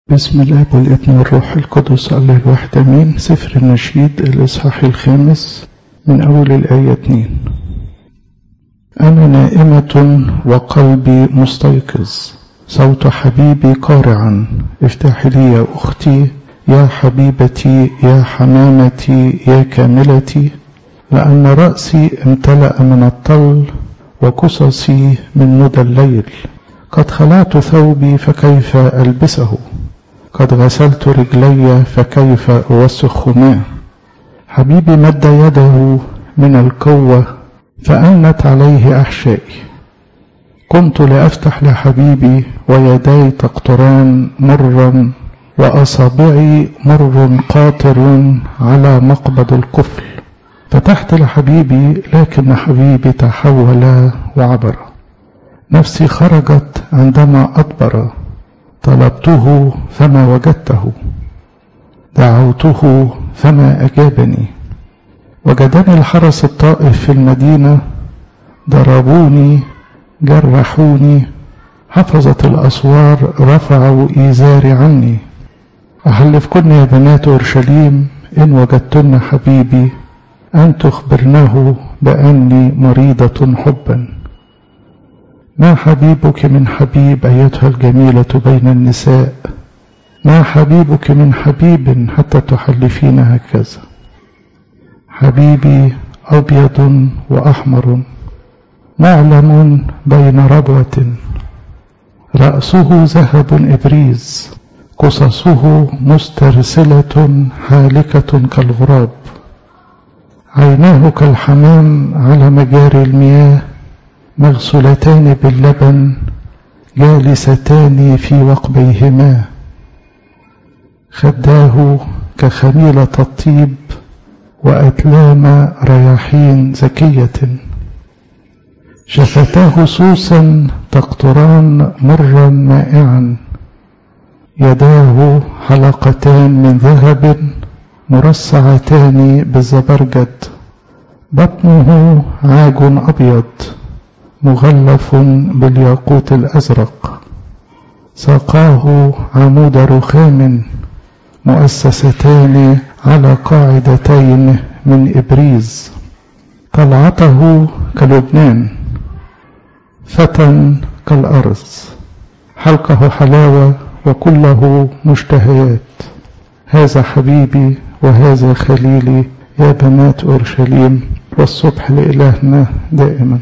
بسم الله والابن والروح القدس الله الواحد امين سفر النشيد الاصحاح الخامس من اول الايه 2 انا نائمه وقلبي مستيقظ صوت حبيبي قارعا افتحي لي يا اختي يا حبيبتي يا حمامتي يا كاملتي لان راسي امتلا من الطل وقصصي من ندى الليل قد خلعت ثوبي فكيف البسه قد غسلت رجلي فكيف أوسخهما حبيبي مد يده من القوة فأنت عليه أحشائي قمت لأفتح لحبيبي ويداي تقطران مرا وأصابعي مر قاطر على مقبض القفل فتحت لحبيبي لكن حبيبي تحول وعبر نفسي خرجت عندما أدبر طلبته فما وجدته دعوته فما أجابني وجدني الحرس الطائف في المدينة ضربوني جرحوني حفظت الأسوار رفعوا إيزاري عني أحلفكن يا بنات أورشليم إن وجدتن حبيبي أن تخبرنه بأني مريضة حبا ما حبيبك من حبيب أيتها الجميلة بين النساء ما حبيبك من حبيب حتى تحلفين هكذا حبيبي أبيض وأحمر معلم بين ربوة رأسه ذهب إبريز قصصه مسترسلة حالكة كالغراب عيناه كالحمام على مجاري المياه مغسولتان باللبن جالستان في وقبيهما خداه كخميلة الطيب وأتلام رياحين زكية شفتاه سوسا تقطران مرا مائعا يداه حلقتان من ذهب مرصعتان بالزبرجد بطنه عاج أبيض مغلف بالياقوت الأزرق ساقاه عمود رخام مؤسستان على قاعدتين من إبريز طلعته كلبنان فتى كالأرز حلقه حلاوة وكله مشتهيات هذا حبيبي وهذا خليلي يا بنات أورشليم والصبح لإلهنا دائما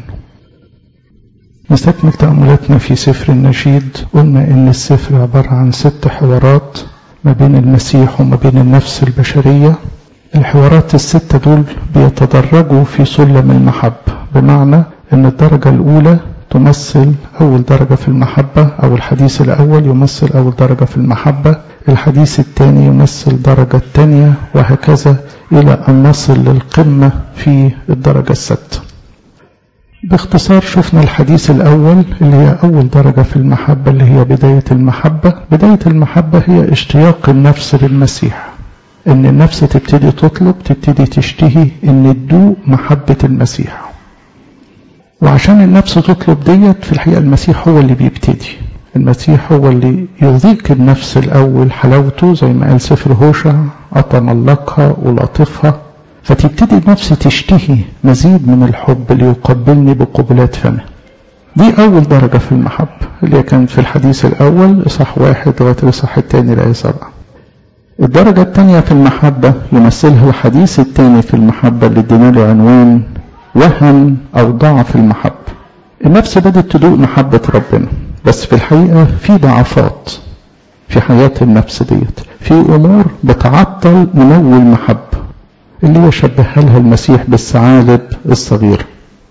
نستكمل تأملاتنا في سفر النشيد قلنا إن السفر عبارة عن ست حوارات ما بين المسيح وما بين النفس البشرية الحوارات الستة دول بيتدرجوا في سلم المحبة بمعنى إن الدرجة الأولى تمثل أول درجة في المحبة أو الحديث الأول يمثل أول درجة في المحبة الحديث الثاني يمثل الدرجة الثانية وهكذا إلى أن نصل للقمة في الدرجة السادسة باختصار شفنا الحديث الأول اللي هي أول درجة في المحبة اللي هي بداية المحبة بداية المحبة هي اشتياق النفس للمسيح إن النفس تبتدي تطلب تبتدي تشتهي إن تدوق محبة المسيح وعشان النفس تطلب ديت في الحقيقة المسيح هو اللي بيبتدي المسيح هو اللي يذيق النفس الأول حلاوته زي ما قال سفر هوشع أتملقها ولطفها فتبتدي النفس تشتهي مزيد من الحب ليقبلني بقبلات فمه دي أول درجة في المحبة اللي كانت في الحديث الأول إصح واحد لغاية الإصح الثاني الآية سبعة الدرجة الثانية في المحبة يمثلها الحديث الثاني في المحبة اللي ادينا له عنوان وهن أو ضعف المحبة النفس بدأت تدوق محبة ربنا بس في الحقيقة في ضعفات في حياة النفس ديت في أمور بتعطل نمو المحبة اللي هو شبهها لها المسيح بالثعالب الصغيرة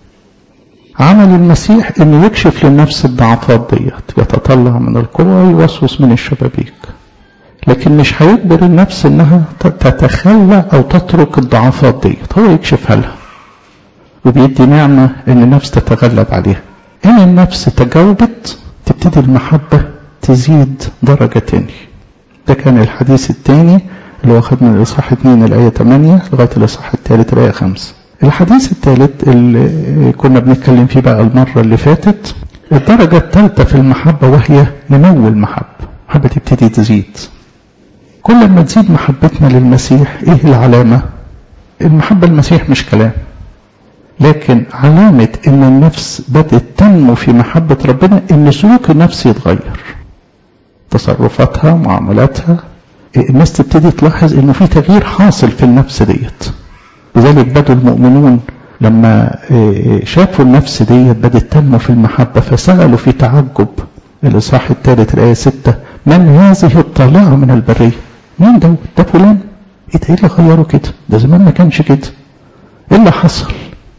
عمل المسيح انه يكشف للنفس الضعفات ديت يتطلع من القوى ويوسوس من الشبابيك لكن مش هيجبر النفس انها تتخلى او تترك الضعفات ديت هو يكشفها لها وبيدي نعمة ان النفس تتغلب عليها ان النفس تجاوبت تبتدي المحبة تزيد درجة تاني ده كان الحديث الثاني اللي واخد من الإصحاح 2 الآية 8 لغاية الإصحاح الثالث الآية 5 الحديث الثالث اللي كنا بنتكلم فيه بقى المرة اللي فاتت الدرجة الثالثة في المحبة وهي نمو المحبة المحبة تبتدي تزيد كل ما تزيد محبتنا للمسيح ايه العلامة المحبة المسيح مش كلام لكن علامة ان النفس بدأت تنمو في محبة ربنا ان سلوك النفس يتغير تصرفاتها معاملاتها الناس تبتدي تلاحظ انه في تغيير حاصل في النفس ديت لذلك بدوا المؤمنون لما شافوا النفس ديت بدأت تنمو في المحبة فسألوا في تعجب الإصحاح الثالث الآية 6 من هذه الطالعة من البرية؟ مين ده؟ ده فلان؟ ايه ده ايه اللي غيره كده؟ ده زمان ما كانش كده. ايه اللي حصل؟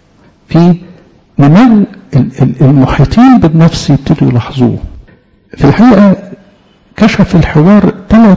في نمو المحيطين بالنفس يبتدوا يلاحظوه. في الحقيقة كشف الحوار ثلاث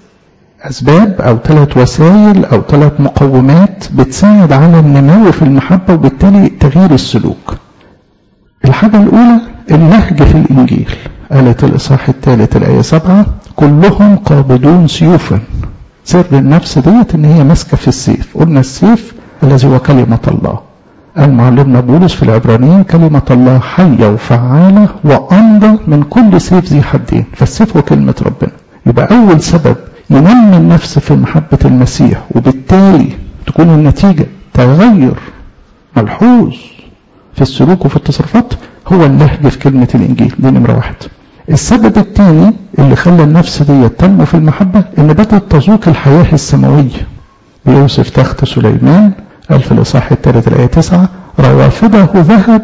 أسباب أو ثلاث وسائل أو ثلاث مقومات بتساعد على النمو في المحبة وبالتالي تغيير السلوك. الحاجة الأولى النهج في الإنجيل قالت الإصحاح الثالث الآية سبعة كلهم قابضون سيوفا سر النفس ديت إن هي ماسكة في السيف قلنا السيف الذي هو كلمة الله قال معلمنا بولس في العبرانيين كلمة الله حية وفعالة وأمضى من كل سيف ذي حدين فالسيف هو كلمة ربنا يبقى أول سبب ينمي النفس في محبة المسيح وبالتالي تكون النتيجة تغير ملحوظ في السلوك وفي التصرفات هو اللهج في كلمة الإنجيل دي نمرة واحد السبب الثاني اللي خلى النفس دي تنمو في المحبة إن بدأت تذوق الحياة السماوية بيوصف تخت سليمان قال في الإصحاح الثالث الآية 9 روافده ذهب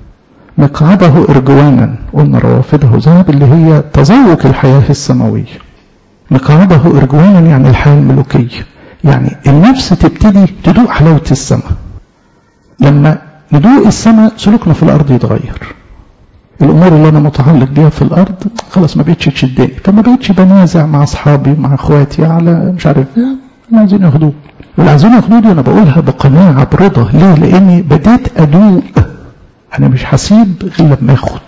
مقعده إرجوانا قلنا روافده ذهب اللي هي تذوق الحياة السماوية مقعده إرجوانا يعني الحياة الملوكية يعني النفس تبتدي تدوق حلاوة السماء لما ندوق السماء سلوكنا في الأرض يتغير الامور اللي انا متعلق بيها في الارض خلاص ما بقتش تشدني فما بقتش بنازع مع اصحابي مع اخواتي على مش عارف ايه عايزين ياخدوه واللي عايزين ياخدوه دي انا بقولها بقناعه برضا ليه؟ لاني بديت ادوق انا مش هسيب غير لما اخد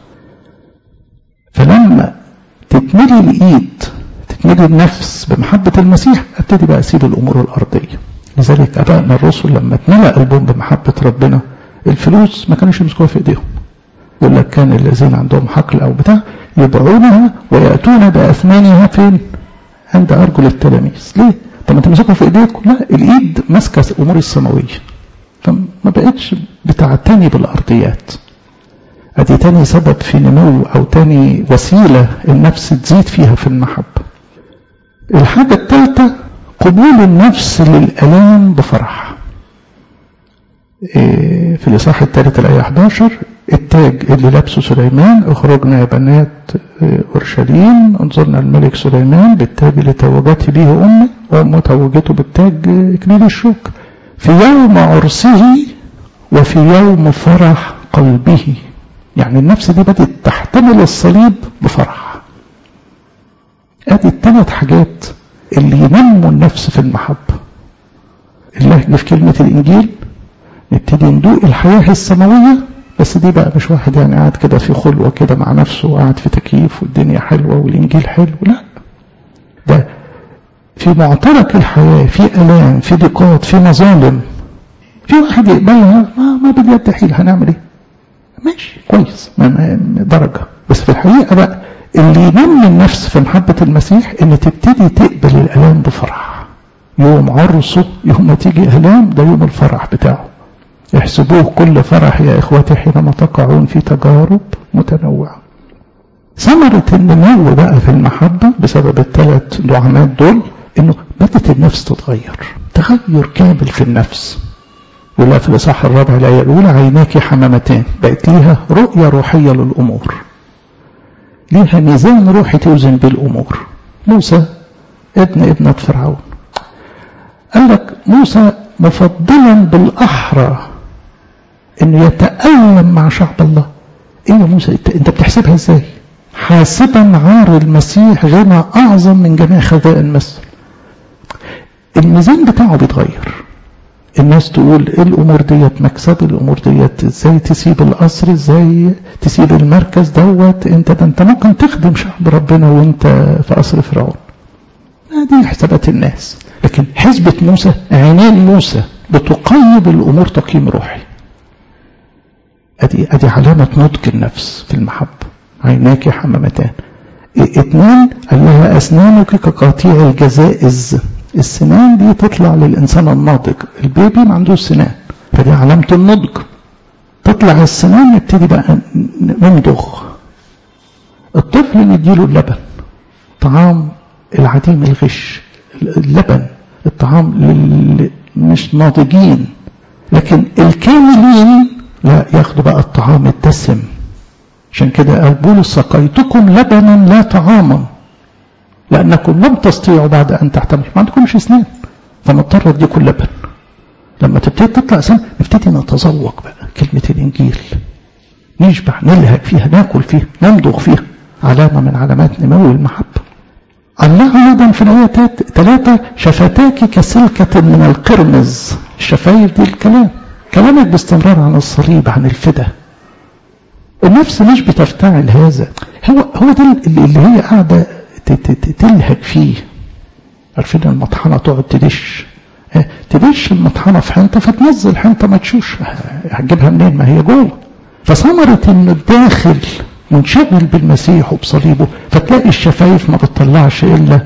فلما تتملي الايد تتملي النفس بمحبه المسيح ابتدي بقى اسيب الامور الارضيه لذلك ابائنا الرسل لما اتملأ قلبهم بمحبه ربنا الفلوس ما كانوش يمسكوها في ايديهم يقول لك كان الذين عندهم حقل او بتاع يبيعونها وياتون باثمانها فين؟ عند ارجل التلاميذ، ليه؟ طب ما تمسكوا في ايديكم؟ لا الايد ماسكه الامور السماويه. فما بقتش بتعتني بالارضيات. ادي تاني سبب في نمو او تاني وسيله النفس تزيد فيها في المحبه. الحاجه الثالثه قبول النفس للالام بفرح. إيه في الاصحاح الثالث الايه 11 التاج اللي لابسه سليمان اخرجنا يا بنات اورشليم انظرنا الملك سليمان بالتاج اللي توجت به امه وامه توجته بالتاج اكليل الشوك في يوم عرسه وفي يوم فرح قلبه يعني النفس دي بدات تحتمل الصليب بفرح ادي الثلاث حاجات اللي ينموا النفس في المحبه اللهج في كلمه الانجيل نبتدي ندوق الحياه السماويه بس دي بقى مش واحد يعني قاعد كده في خلوة كده مع نفسه وقاعد في تكييف والدنيا حلوة والإنجيل حلو لا ده في معترك الحياة في ألام في ضيقات في مظالم في واحد يقبلها ما ما باليد حيل هنعمل ايه ماشي كويس ما ما درجة بس في الحقيقة بقى اللي ينمي النفس في محبة المسيح ان تبتدي تقبل الألام بفرح يوم عرسه يوم ما تيجي ألام ده يوم الفرح بتاعه احسبوه كل فرح يا إخوتي حينما تقعون في تجارب متنوعة ثمرة النمو بقى في المحبة بسبب الثلاث دعامات دول انه بدأت النفس تتغير تغير كامل في النفس ولا في الإصحاح الرابع الآية الأولى عيناك حمامتان بقت ليها رؤية روحية للأمور ليها ميزان روحي توزن بالأمور موسى ابن ابنة فرعون قال لك موسى مفضلا بالأحرى انه يتألم مع شعب الله ايه يا موسى انت بتحسبها ازاي حاسبا عار المسيح غنى اعظم من جميع خزائن مصر الميزان بتاعه بيتغير الناس تقول ايه الامور ديت مكسب الامور ديت ازاي تسيب القصر ازاي تسيب المركز دوت انت ده انت ممكن تخدم شعب ربنا وانت في قصر فرعون دي حسابات الناس لكن حسبة موسى عينين موسى بتقيم الامور تقييم روحي ادي ادي علامة نضج النفس في المحبة عيناك حمامتان اتنين قال لها أسنانك كقطيع الجزائز السنان دي تطلع للإنسان الناضج البيبي ما عندوش سنان فدي علامة النضج تطلع السنان نبتدي بقى نمضغ الطفل نديله اللبن طعام العديم الغش اللبن الطعام لل... مش ناضجين لكن الكاملين لا ياخدوا بقى الطعام الدسم عشان كده قال بولس سقيتكم لبنا لا طعاما لانكم لم تستطيعوا بعد ان تحتملوا ما عندكمش اسنان فنضطر اديكم لبن لما تبتدي تطلع سنة نبتدي نتذوق بقى كلمة الإنجيل نشبع نلهج فيها ناكل فيها نمضغ فيها علامة من علامات نمو المحبة الله أيضا في الآية ثلاثة شفتاك كسلكة من القرمز الشفايف دي الكلام كلامك باستمرار عن الصليب عن الفدا النفس مش بتفتعل هذا هو هو ده اللي هي قاعدة تلهج فيه عارفين المطحنة تقعد تدش تدش المطحنة في حنطة فتنزل حنطة ما تشوش هتجيبها منين ما هي جوه فثمرة ان الداخل منشغل بالمسيح وبصليبه فتلاقي الشفايف ما بتطلعش الا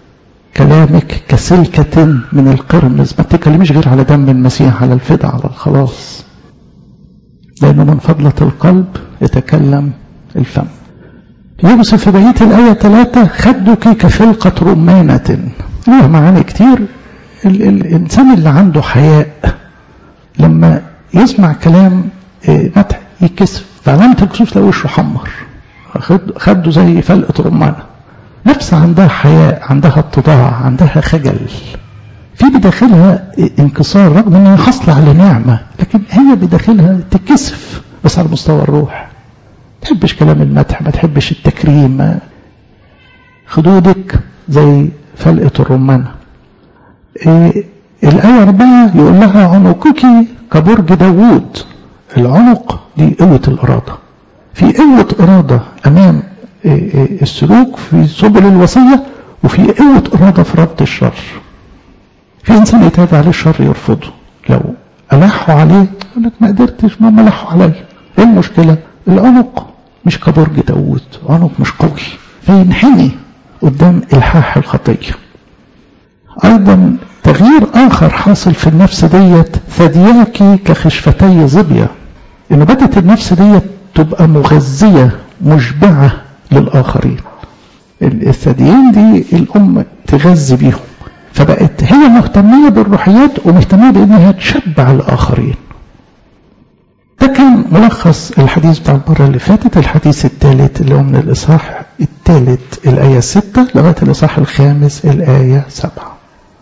كلامك كسلكة من القرمز ما بتتكلمش غير على دم المسيح على الفداء على الخلاص لأنه من فضلة القلب يتكلم الفم يوصف في بقية الآية ثلاثة خدك كفلقة رمانة لها معاني كتير ال الإنسان اللي عنده حياء لما يسمع كلام مدح يكسف فعلامة الكسوف تلاقي وشه حمر خده زي فلقة رمانة نفس عندها حياء عندها اتضاع عندها خجل في بداخلها انكسار رغم انها حاصله على نعمه لكن هي بداخلها تكسف بس على مستوى الروح ما تحبش كلام المدح ما تحبش التكريم خدودك زي فلقة الرمانة إيه الآية أربعة يقول لها عنقك كبرج داوود العنق دي قوة الإرادة في قوة إرادة أمام إيه السلوك في سبل الوصية وفي قوة إرادة في رد الشر في إنسان يتهدى عليه الشر يرفضه لو ألحوا عليه يقول لك ما قدرتش ما ملحوا علي إيه المشكلة العنق مش كبرج داوود عنق مش قوي فينحني قدام إلحاح الخطية أيضا تغيير آخر حاصل في النفس ديت ثدياك كخشفتي ظبية إن بدت النفس ديت تبقى مغذية مشبعة للآخرين الثديين دي الأم تغذي بيهم فبقت هي مهتمية بالروحيات ومهتمية بأنها تشبع الآخرين ده كان ملخص الحديث بتاع المرة اللي فاتت الحديث الثالث اللي هو من الإصحاح الثالث الآية ستة لغاية الإصحاح الخامس الآية سبعة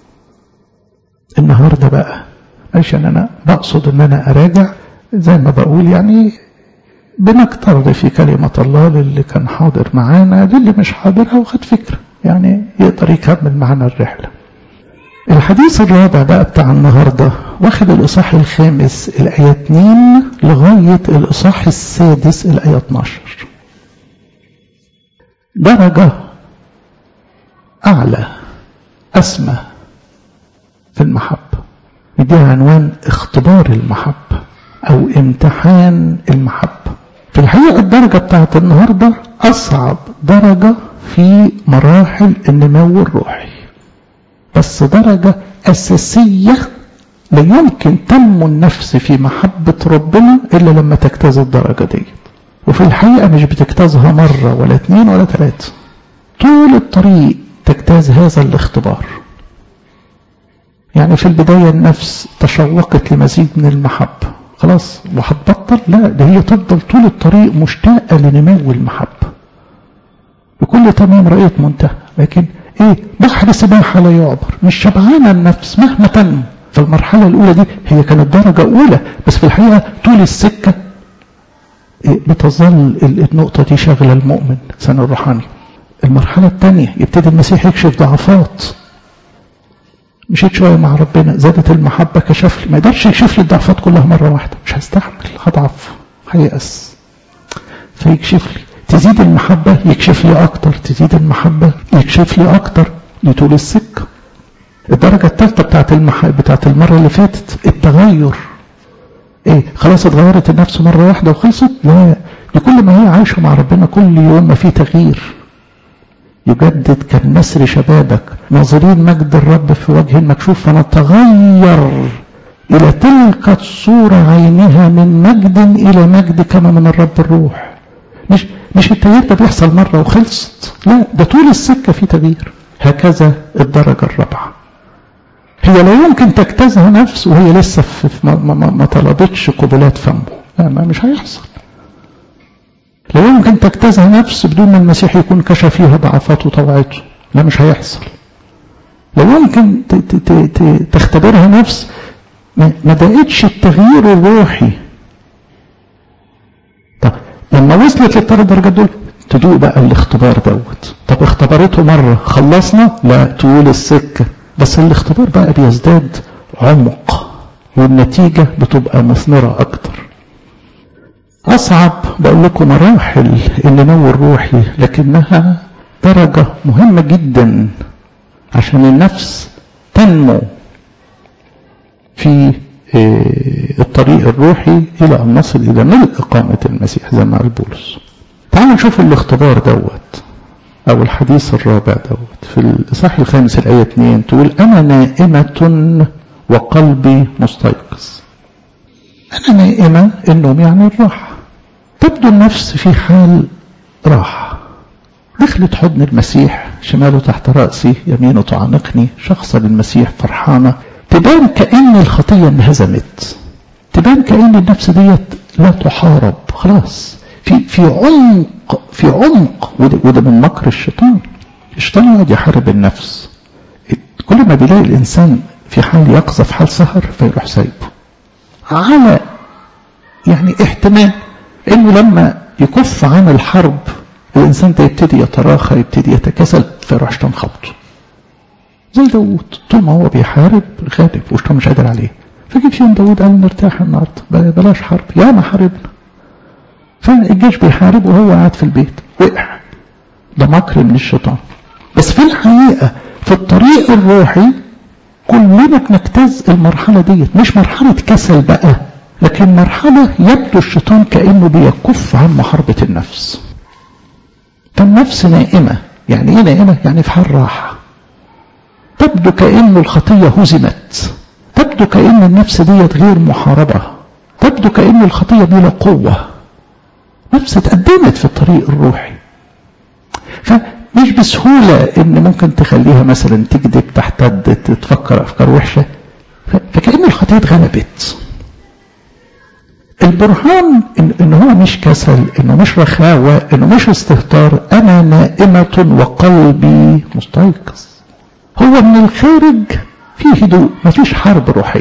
النهاردة بقى عشان أنا بقصد أن أنا أراجع زي ما بقول يعني بنقترض في كلمة الله للي كان حاضر معانا للي مش حاضرها وخد فكرة يعني يقدر يكمل معانا الرحلة الحديث الرابع بقى بتاع النهاردة واخد الإصحاح الخامس الآية 2 لغاية الإصحاح السادس الآية 12 درجة أعلى أسمى في المحبة يديها عنوان اختبار المحبة أو امتحان المحبة في الحقيقة الدرجة بتاعت النهاردة أصعب درجة في مراحل النمو الروحي بس درجة أساسية لا يمكن تنمو النفس في محبة ربنا إلا لما تجتاز الدرجة دي وفي الحقيقة مش بتجتازها مرة ولا اتنين ولا تلاتة طول الطريق تجتاز هذا الاختبار يعني في البداية النفس تشوقت لمزيد من المحبة خلاص وهتبطل لا ده هي تفضل طول الطريق مشتاقة لنمو المحبة بكل تمام رأيت منتهى لكن ايه بحر سباحة لا يعبر مش شبعانة النفس مهما تنمو فالمرحلة الأولى دي هي كانت درجة أولى بس في الحقيقة طول السكة إيه بتظل النقطة دي شاغلة المؤمن الإنسان الروحاني المرحلة الثانية يبتدي المسيح يكشف ضعفات مشيت شوية مع ربنا زادت المحبة كشف لي ما يقدرش يكشف لي الضعفات كلها مرة واحدة مش هستحمل هضعف هيأس فيكشف لي تزيد المحبة يكشف لي أكتر تزيد المحبة يكشف لي أكتر لطول السكة الدرجة الثالثة بتاعت المحبة بتاعت المرة اللي فاتت التغير ايه خلاص اتغيرت النفس مرة واحدة وخلصت لا دي كل ما هي عايشة مع ربنا كل يوم ما في تغيير يجدد كالنسر شبابك ناظرين مجد الرب في وجه المكشوف فنتغير إلى تلك الصورة عينها من مجد إلى مجد كما من الرب الروح مش مش التغيير ده بيحصل مرة وخلصت لا ده طول السكة في تغيير هكذا الدرجة الرابعة هي لا يمكن تجتازها نفس وهي لسه في ما, ما, ما, ما طلبتش قبلات فمه لا ما مش هيحصل لا يمكن تجتازها نفس بدون ما المسيح يكون كشف فيها ضعفاته وطوعته لا مش هيحصل لا يمكن تختبرها نفس ما دقتش التغيير الروحي طب لما وصلت للثلاث درجات دول تدوق بقى الاختبار دوت طب اختبرته مرة خلصنا لا طول السكة بس الاختبار بقى بيزداد عمق والنتيجة بتبقى مثمرة أكتر أصعب بقول لكم مراحل النمو الروحي لكنها درجة مهمة جدا عشان النفس تنمو في الطريق الروحي إلى أن نصل إلى ملء إقامة المسيح زي ما قال بولس تعالوا نشوف الاختبار دوت أو الحديث الرابع دوت في الإصحاح الخامس الآية 2 تقول أنا نائمة وقلبي مستيقظ أنا نائمة النوم يعني الراحة تبدو النفس في حال راحة دخلت حضن المسيح شماله تحت رأسي يمينه تعانقني شخصا للمسيح فرحانة تبان كأن الخطية انهزمت تبان كأن النفس ديت لا تحارب خلاص في في عمق في عمق وده, وده من مكر الشيطان الشيطان يقعد يحارب النفس كل ما بيلاقي الإنسان في حال يقظة في حال سهر فيروح سايبه على يعني احتمال انه لما يكف عن الحرب الانسان ده يبتدي يتراخى يبتدي يتكسل فيروح شيطان خبطه زي داوود طول ما هو بيحارب غالب وشيطان مش قادر عليه فجي في يوم داوود قال نرتاح النهارده بلاش حرب يا ما حاربنا فالجيش بيحارب وهو قاعد في البيت وقع ده مكر من الشيطان بس في الحقيقه في الطريق الروحي كلنا بنجتاز المرحله ديت مش مرحله كسل بقى لكن مرحلة يبدو الشيطان كأنه بيكف عن محاربة النفس فالنفس نائمة يعني ايه نائمة؟ يعني في حال راحة تبدو كأن الخطية هزمت تبدو كأن النفس ديت غير محاربة تبدو كأن الخطية بلا قوة نفس اتقدمت في الطريق الروحي فمش بسهولة ان ممكن تخليها مثلا تكذب تحتد تفكر افكار وحشة فكأن الخطية اتغلبت البرهان إن, إن هو مش كسل إنه مش رخاوة إنه مش استهتار أنا نائمة وقلبي مستيقظ هو من الخارج فيه هدوء مفيش حرب روحية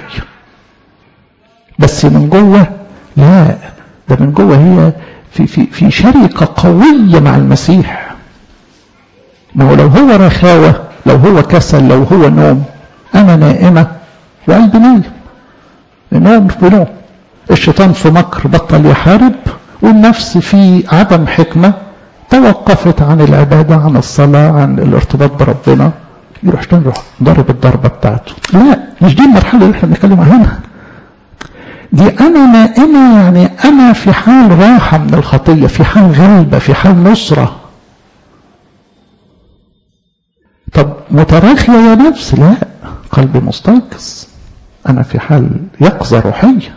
بس من جوه لا ده من جوه هي في في في شركة قوية مع المسيح ما هو لو هو رخاوة لو هو كسل لو هو نوم أنا نائمة وقلبي نايم نوم مش بنوم الشيطان في مكر بطل يحارب والنفس في عدم حكمة توقفت عن العبادة عن الصلاة عن الارتباط بربنا يروح شيطان يروح ضرب الضربة بتاعته لا مش دي المرحلة اللي احنا بنتكلم عنها دي أنا نائمة يعني أنا في حال راحة من الخطية في حال غلبة في حال نصرة طب متراخية يا نفس لا قلبي مستيقظ أنا في حال يقظة روحية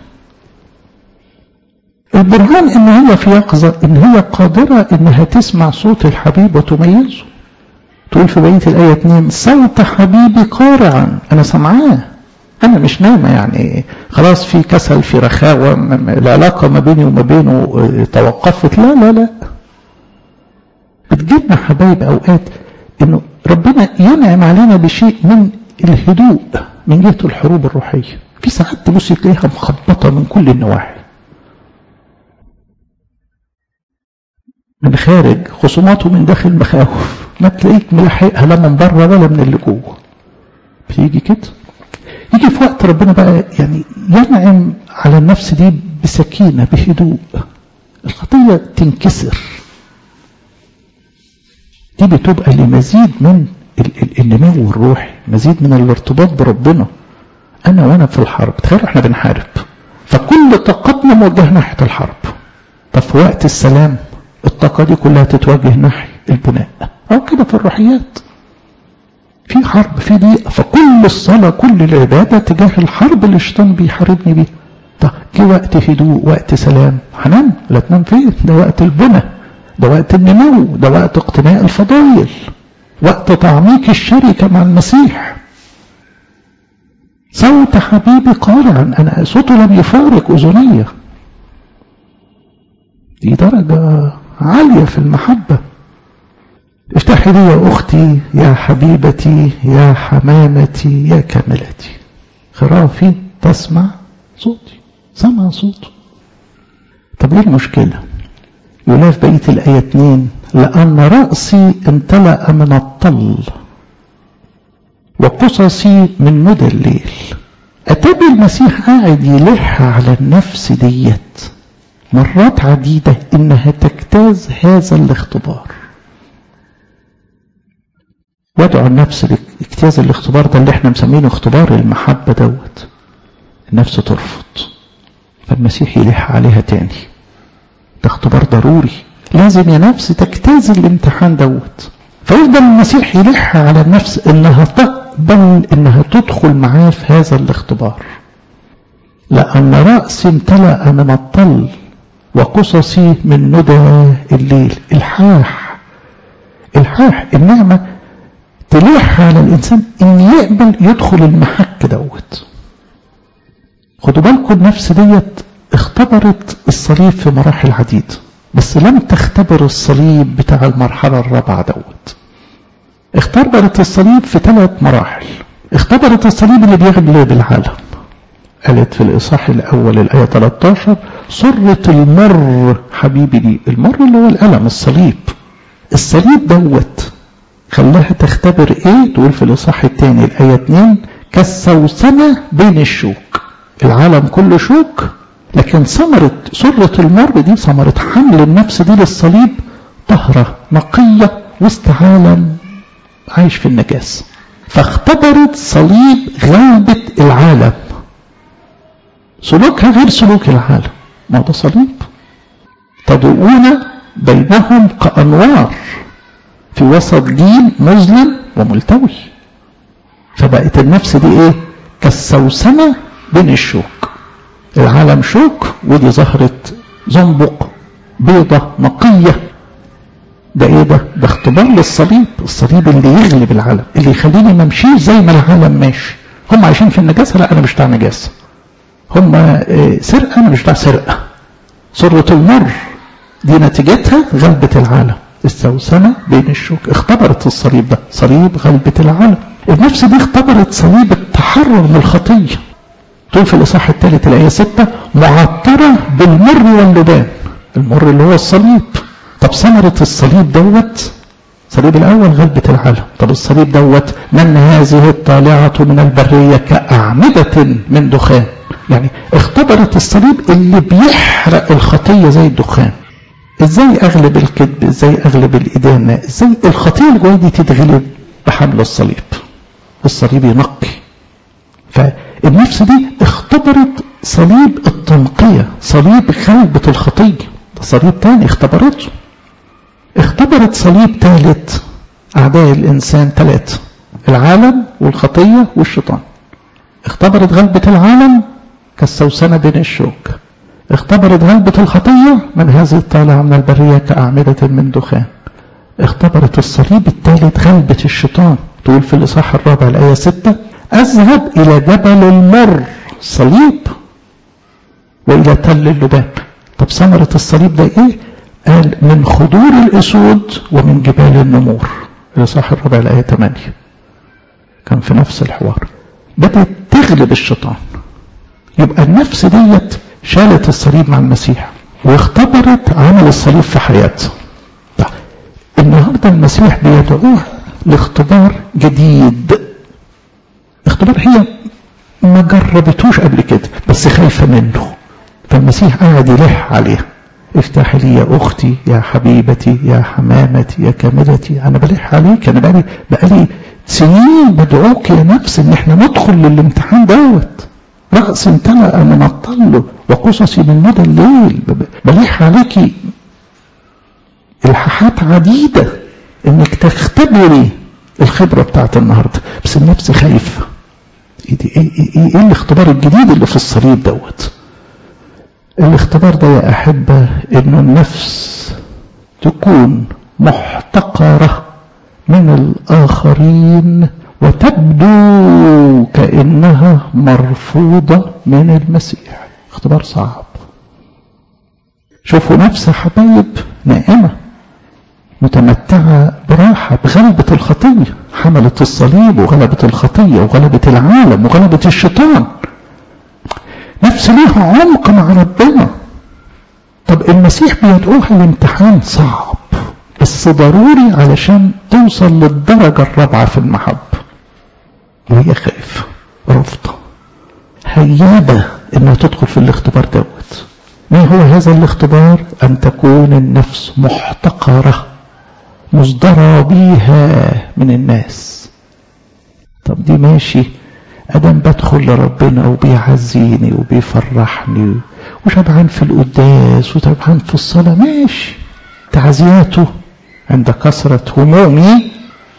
البرهان ان هي في يقظة ان هي قادرة انها تسمع صوت الحبيب وتميزه تقول في بقية الآية 2 صوت حبيبي قارعا أنا سمعاه أنا مش نايمة يعني خلاص في كسل في رخاوة العلاقة ما بيني وما بينه توقفت لا لا لا بتجيبنا حبايب أوقات إنه ربنا ينعم علينا بشيء من الهدوء من جهة الحروب الروحية في ساعات تبص تلاقيها مخبطة من كل النواحي من خارج خصوماته من داخل مخاوف ما تلاقيك ملحقها لا من بره ولا من اللي جوه بتيجي كده يجي في وقت ربنا بقى يعني ينعم على النفس دي بسكينة بهدوء الخطية تنكسر دي بتبقى لمزيد من النمو الروحي مزيد من الارتباط بربنا انا وانا في الحرب تخيلوا احنا بنحارب فكل طاقتنا موجهه ناحيه الحرب طب في وقت السلام الطاقة دي كلها تتوجه ناحية البناء أو كده في الروحيات في حرب في ضيقة فكل الصلاة كل العبادة تجاه الحرب اللي الشيطان بيحاربني بيها طب جه وقت هدوء وقت سلام هنام لا تنام فين ده وقت البنى ده وقت النمو ده وقت اقتناء الفضائل وقت تعميق الشركة مع المسيح صوت حبيبي قارعا أنا صوته لم يفارق أذني دي درجة عالية في المحبة افتحي لي يا أختي يا حبيبتي يا حمامتي يا كاملتي خرافي تسمع صوتي سمع صوته طب ايه المشكلة يقول في بقية الآية 2 لأن رأسي امتلأ من الطل وقصصي من ندى الليل أتابي المسيح قاعد يلح على النفس ديت مرات عديدة إنها تجتاز هذا الاختبار وادعو النفس لاجتياز الاختبار ده اللي احنا مسمينه اختبار المحبة دوت النفس ترفض فالمسيح يلح عليها تاني ده اختبار ضروري لازم يا نفس تجتاز الامتحان دوت فيفضل المسيح يلح على النفس انها تقبل انها تدخل معاه في هذا الاختبار لأن رأسي امتلأ من الطل وقصصي من ندى الليل الحاح الحاح النعمة تلح على الإنسان إن يقبل يدخل المحك دوت خدوا بالكم النفس ديت اختبرت الصليب في مراحل عديدة بس لم تختبر الصليب بتاع المرحلة الرابعة دوت اختبرت الصليب في ثلاث مراحل اختبرت الصليب اللي بيغلب العالم قالت في الإصحاح الأول الآية 13 سرة المر حبيبي دي المر اللي هو الألم الصليب الصليب دوت خلاها تختبر ايه تقول في الإصحاح الثاني الآية 2 كالسوسنة بين الشوك العالم كله شوك لكن ثمرة سرة المر دي ثمرة حمل النفس دي للصليب طهرة نقية وسط عالم عايش في النجاسة فاختبرت صليب غلبة العالم سلوكها غير سلوك العالم ما ده صليب تضوءون بينهم كأنوار في وسط جيل مظلم وملتوي فبقت النفس دي ايه كالسوسنة بين الشوك العالم شوك ودي ظهرت زنبق بيضة نقية ده ايه ده ده اختبار للصليب الصليب اللي يغلب العالم اللي يخليني ما امشيش زي ما العالم ماشي هم عايشين في النجاسة لا انا مش بتاع نجاسة هم سرقة انا مش بتاع سرقة سرة المر دي نتيجتها غلبة العالم السوسنة بين الشوك اختبرت الصليب ده صليب غلبة العالم النفس دي اختبرت صليب التحرر من الخطية تقول في الإصحاح الثالث الآية 6 معطرة بالمر واللبان المر اللي هو الصليب طب ثمرة الصليب دوت الصليب الأول غلبة العالم طب الصليب دوت من هذه الطالعة من البرية كأعمدة من دخان يعني اختبرت الصليب اللي بيحرق الخطية زي الدخان ازاي اغلب الكذب ازاي اغلب الادانة ازاي الخطية اللي جوايا دي تتغلب بحمل الصليب الصليب ينقي فالنفس دي اختبرت صليب التنقية صليب غلبة الخطية ده صليب تاني اختبرته اختبرت صليب ثالث اعداء الانسان ثلاثة العالم والخطية والشيطان اختبرت غلبة العالم كالسوسنة بين الشوك اختبرت غلبة الخطية من هذه الطالعة من البرية كأعمدة من دخان اختبرت الصليب الثالث غلبة الشيطان تقول في الإصحاح الرابع الآية 6 أذهب إلى جبل المر صليب وإلى تل اللباب طب ثمرة الصليب ده إيه؟ قال من خدور الأسود ومن جبال النمور الإصحاح الرابع الآية 8 كان في نفس الحوار بدأت تغلب الشيطان يبقى النفس ديت شالت الصليب مع المسيح واختبرت عمل الصليب في حياتها النهاردة المسيح بيدعوها لاختبار جديد اختبار هي ما جربتوش قبل كده بس خايفة منه فالمسيح قاعد يلح عليها افتحي لي يا اختي يا حبيبتي يا حمامتي يا كاملتي انا بلح عليك انا بقالي بقالي سنين بدعوك يا نفس ان احنا ندخل للامتحان دوت رأس امتلأ من الطل وقصصي من مدى الليل بلح عليك الحاحات عديدة انك تختبري الخبرة بتاعت النهاردة بس النفس خايفة ايه, دي ايه, ايه, ايه, ايه الاختبار الجديد اللي في الصليب دوت الاختبار ده يا أحبة إن النفس تكون محتقرة من الآخرين وتبدو كأنها مرفوضة من المسيح اختبار صعب شوفوا نفس حبايب نائمة متمتعة براحة بغلبة الخطية حملت الصليب وغلبت الخطية وغلبت العالم وغلبت الشيطان نفس ليها عمق مع ربنا طب المسيح بيدعوها لامتحان صعب بس ضروري علشان توصل للدرجة الرابعة في المحبة وهي خايفة رفضة هيابة انها تدخل في الاختبار دوت ما هو هذا الاختبار ان تكون النفس محتقرة مصدرة بيها من الناس طب دي ماشي ادم بدخل لربنا وبيعزيني وبيفرحني وشبعان في القداس وشبعان في الصلاة ماشي تعزياته عند كثرة همومي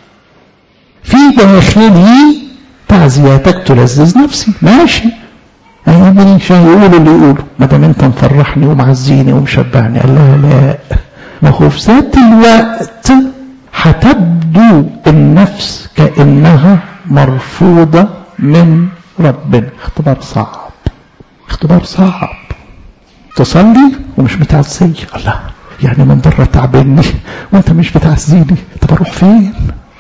في داخلي تعزياتك تلذذ نفسي ماشي أيامني مش هيقولوا اللي يقولوا ما دام انت مفرحني ومعزيني ومشبعني قال لها لا ما هو في ذات الوقت هتبدو النفس كأنها مرفوضة من ربنا اختبار صعب اختبار صعب تصلي ومش متعزية الله يعني من بره تعبني وانت مش بتعزيني طب اروح فين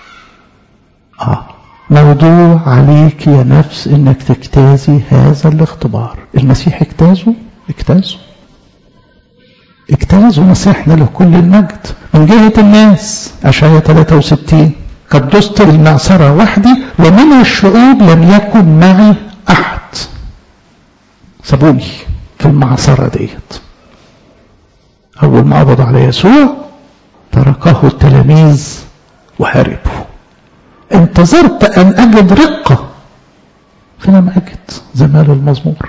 اه موضوع عليك يا نفس انك تجتازي هذا الاختبار المسيح اجتازه اجتازه اجتازوا مسيحنا له كل المجد من جهة الناس أشعية 63 قد دست المعصرة وحدي ومن الشعوب لم يكن معي أحد سابوني في المعصرة ديت أول ما قبض على يسوع تركه التلاميذ وهربوا انتظرت أن أجد رقة فلم أجد زمال المزمور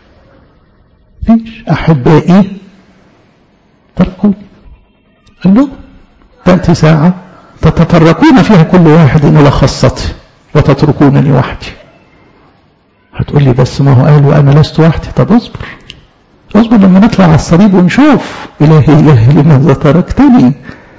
فيش أحبائي تركوني قال له تأتي ساعة تتفرقون فيها كل واحد إلى خاصته وتتركونني وحدي هتقول لي بس ما هو قال وأنا لست وحدي طب اصبر اصبر لما نطلع على الصليب ونشوف إلهي إلهي لماذا تركتني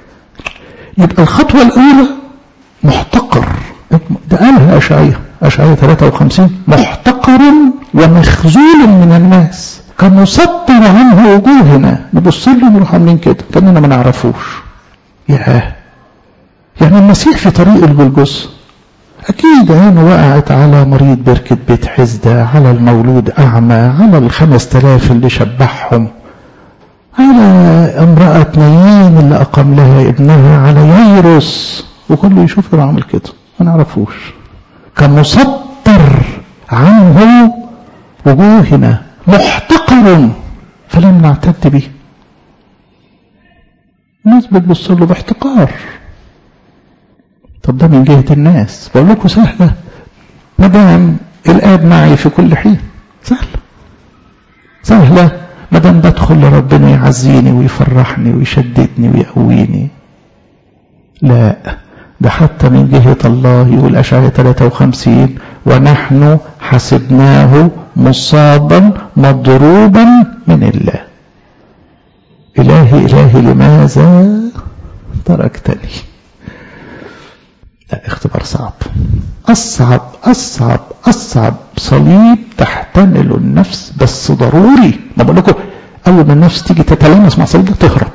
يبقى الخطوة الأولى محتقر ده قالها أشعية أشعية 53 محتقر ومخزول من الناس كمسطر عنه وجوهنا نبص له نروح عاملين كده كاننا ما نعرفوش ياه يعني المسيح في طريق الجلجث أكيد عينه وقعت على مريض بركة بيت حزدة على المولود أعمى على الخمس تلاف اللي شبعهم على امرأة نيين اللي أقام لها ابنها على ييروس وكله يشوف له عامل كده ما نعرفوش كمسطر عنه وجوهنا محتقر فلم نعتد به الناس بتبص له باحتقار طب ده من جهة الناس بقول لكم سهلة ما دام الآب معي في كل حين سهلة سهلة ما دام بدخل لربنا يعزيني ويفرحني ويشددني ويقويني لا ده حتى من جهة الله يقول أشعية 53 ونحن حسبناه مصابا مضروبا من الله إلهي إلهي لماذا تركتني لا اختبار صعب أصعب أصعب أصعب صليب تحتمل النفس بس ضروري ما بقول لكم أول ما النفس تيجي تتلامس مع صليب ده تهرب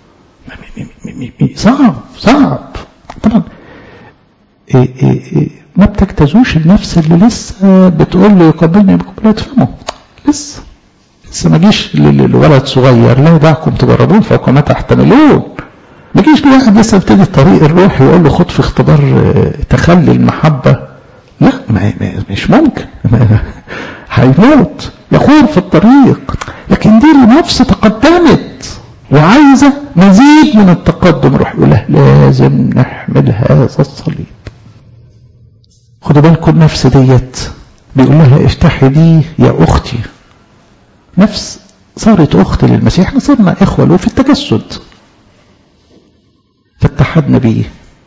صعب صعب طبعا إيه إيه إيه ما بتجتازوش النفس اللي لسه بتقول له يقبلني بقبلات فمه لسه لسه ما جيش لولد صغير لا دعكم تجربون فوق ما تحتملون ما جيش لواحد لسه ابتدي الطريق الروحي يقول له خد في اختبار تخلي المحبة لا ما مش ممكن هيموت يخور في الطريق لكن دي النفس تقدمت وعايزة مزيد من التقدم روح يقول له لازم نحمل هذا الصليب خدوا بالكم النفس ديت بيقول لها افتحي دي يا اختي نفس صارت اخت للمسيح احنا صرنا اخوه له في التجسد فاتحدنا بيه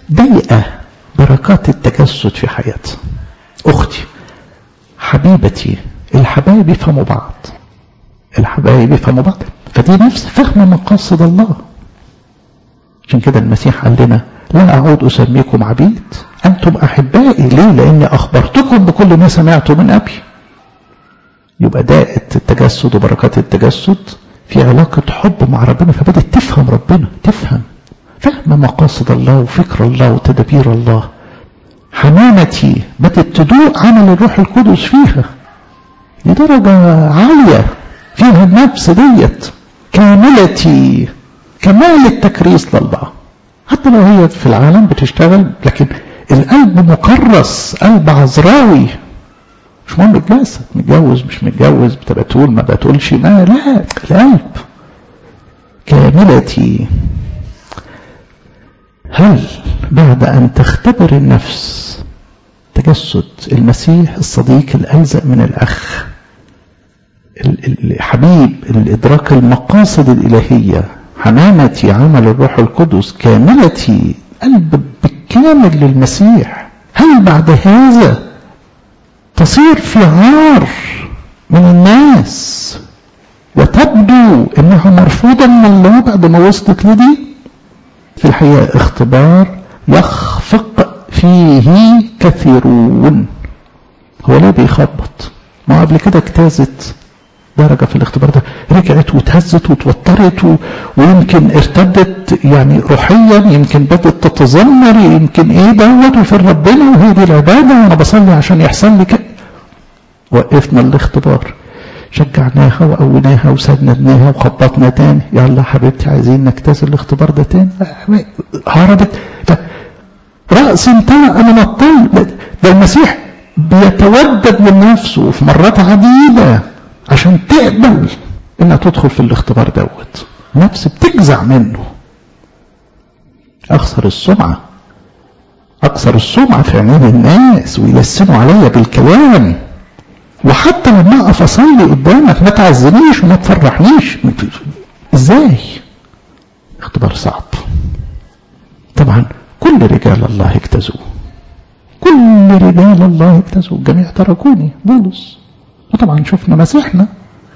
ضيقة بركات التجسد في حياتها أختي حبيبتي الحبايب يفهموا بعض الحبايب يفهموا بعض فدي نفس فهم مقاصد الله عشان كده المسيح قال لنا لا أعود أسميكم عبيد أنتم أحبائي ليه لأني أخبرتكم بكل ما سمعت من أبي يبقى دائة التجسد وبركات التجسد في علاقة حب مع ربنا فبدأت تفهم ربنا تفهم فهم مقاصد الله وفكر الله وتدابير الله حمامتي بدأت تدوق عمل الروح القدس فيها لدرجة عالية فيها النفس ديت كاملتي كمال التكريس لله حتى لو هي في العالم بتشتغل لكن القلب مكرس قلب عذراوي مش مهم الجسد متجوز مش متجوز بتبقى تقول ما بتقولش ما لا القلب كاملتي هل بعد أن تختبر النفس تجسد المسيح الصديق الألزق من الأخ الحبيب الإدراك المقاصد الإلهية حمامتي عمل الروح القدس كاملتي قلب بالكامل للمسيح هل بعد هذا تصير في عار من الناس وتبدو انها مرفوضة من الله بعد ما وصلت لدي في الحقيقة اختبار يخفق فيه كثيرون هو ليه بيخبط ما قبل كده اجتازت درجة في الاختبار ده رجعت وتهزت وتوترت و... ويمكن ارتدت يعني روحيا يمكن بدأت تتذمر يمكن ايه دوت وفين ربنا وهي دي العبادة وانا بصلي عشان يحصل لي كده وقفنا الاختبار شجعناها وقوناها وسندناها وخبطنا تاني يلا حبيبتي عايزين نجتاز الاختبار ده تاني هربت رأس امتلأ من الطل ده المسيح بيتودد من نفسه في مرات عديدة عشان تقبل انها تدخل في الاختبار دوت نفس بتجزع منه اخسر السمعة اكسر السمعة في عينين الناس ويلسنوا عليا بالكلام وحتى لما اقف اصلي قدامك ما تعزنيش وما تفرحنيش ازاي اختبار صعب طبعا كل رجال الله اجتازوه كل رجال الله اجتازوه الجميع تركوني بولس وطبعا شفنا مسيحنا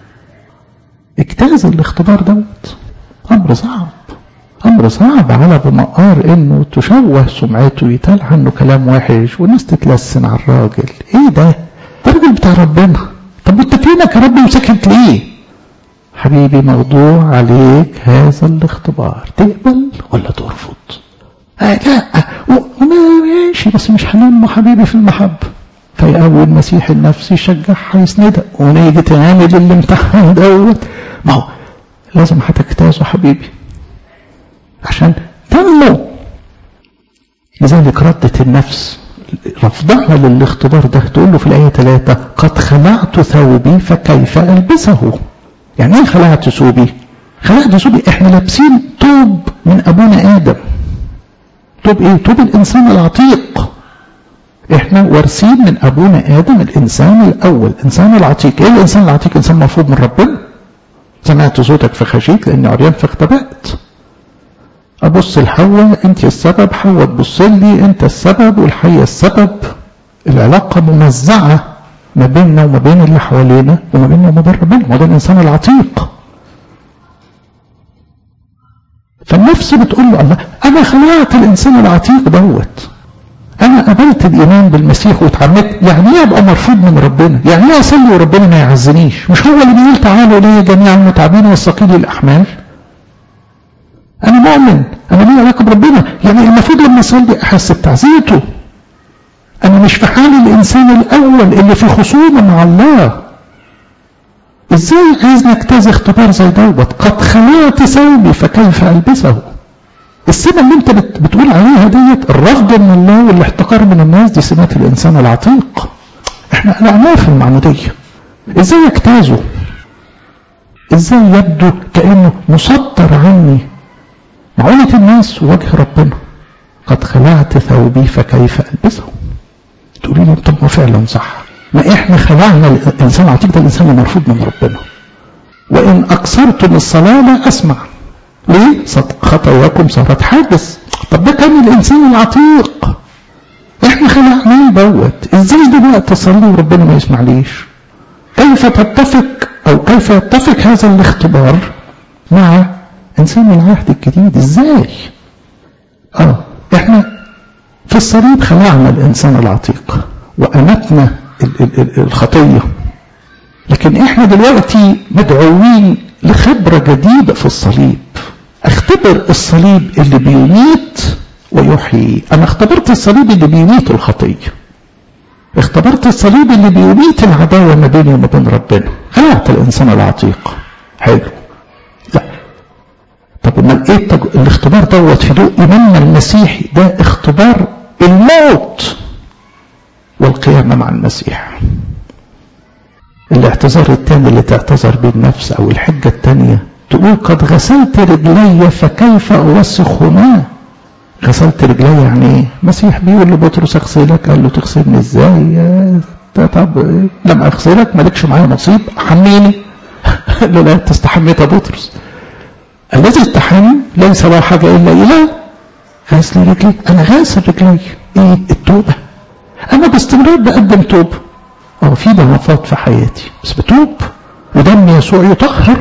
اجتاز الاختبار دوت امر صعب امر صعب على بمقار انه تشوه سمعته يتقال عنه كلام وحش والناس تتلسن على الراجل ايه ده ده الراجل بتاع ربنا طب انت فينك يا رب وسكت ليه حبيبي موضوع عليك هذا الاختبار تقبل ولا ترفض آه لا ماشي بس مش هننمو حبيبي في المحبه فيقوي المسيح النفسي يشجعها يسندها ونيجي تعمل الامتحان دوت ما هو لازم هتجتازه حبيبي عشان تنمو لذلك ردت النفس رفضها للاختبار ده تقول له في الآية 3 قد خلعت ثوبي فكيف ألبسه يعني ايه خلعت ثوبي خلعت ثوبي احنا لابسين توب من أبونا آدم توب ايه توب الإنسان العتيق احنا وارثين من ابونا ادم الانسان الاول الانسان العتيق ايه الانسان العتيق انسان مرفوض من ربنا سمعت صوتك فخشيت لاني عريان فاختبأت ابص لحواء انت السبب حواء تبص لي انت السبب والحية السبب العلاقة ممزعة ما بيننا وما بين اللي حوالينا وما بيننا وما بين ربنا ما ده الانسان العتيق فالنفس بتقول له الله انا خلقت الانسان العتيق دوت انا قبلت الايمان بالمسيح واتعمدت يعني ايه ابقى مرفوض من ربنا يعني ايه اصلي وربنا ما يعزنيش مش هو اللي بيقول تعالوا لي جميع المتعبين والثقيل الاحمال انا مؤمن انا لي علاقه بربنا يعني المفروض لما اصلي احس بتعزيته انا مش في حال الانسان الاول اللي في خصومه مع الله ازاي عايز نجتاز اختبار زي دوت قد خلعت ثوبي فكيف البسه السمة اللي انت بتقول عليها ديت الرفض من الله والاحتقار من الناس دي سمات الانسان العتيق احنا قلعناه في المعمودية ازاي يجتازه ازاي يبدو كأنه مسطر عني معونة الناس ووجه ربنا قد خلعت ثوبي فكيف البسه تقولي لي طب ما فعلا صح ما احنا خلعنا الانسان العتيق ده الانسان المرفوض من ربنا وان اكثرتم الصلاة لا اسمع ليه خطاياكم صارت حادث طب ده كان الانسان العتيق احنا خلقناه دوت ازاي دلوقتي اصلي وربنا ما يسمعليش كيف تتفق او كيف يتفق هذا الاختبار مع انسان العهد الجديد ازاي اه احنا في الصليب خلعنا الانسان العتيق وامتنا الخطيه لكن احنا دلوقتي مدعوين لخبره جديده في الصليب اختبر الصليب اللي بيميت ويحيي انا اختبرت الصليب اللي بيميت الخطيه اختبرت الصليب اللي بيميت العداوه ما بيني وما بين ربنا خلعت الانسان العتيق حلو لا طب امال ايه التج... الاختبار دوت في ضوء ايماننا المسيحي ده اختبار الموت والقيامه مع المسيح الاعتذار الثاني اللي تعتذر به النفس او الحجه الثانيه تقول قد غسلت رجلي فكيف اوسخهما غسلت رجلي يعني ايه مسيح بيقول لبطرس اغسلك قال له تغسلني ازاي طب لما اغسلك مالكش معايا نصيب حميني قال له لا تستحميت يا بطرس الذي استحم ليس له حاجه الا الى غسل رجلي انا غاسل رجلي ايه التوبه انا باستمرار بقدم توبه اه في ضعفات في حياتي بس بتوب ودم يسوع يطهر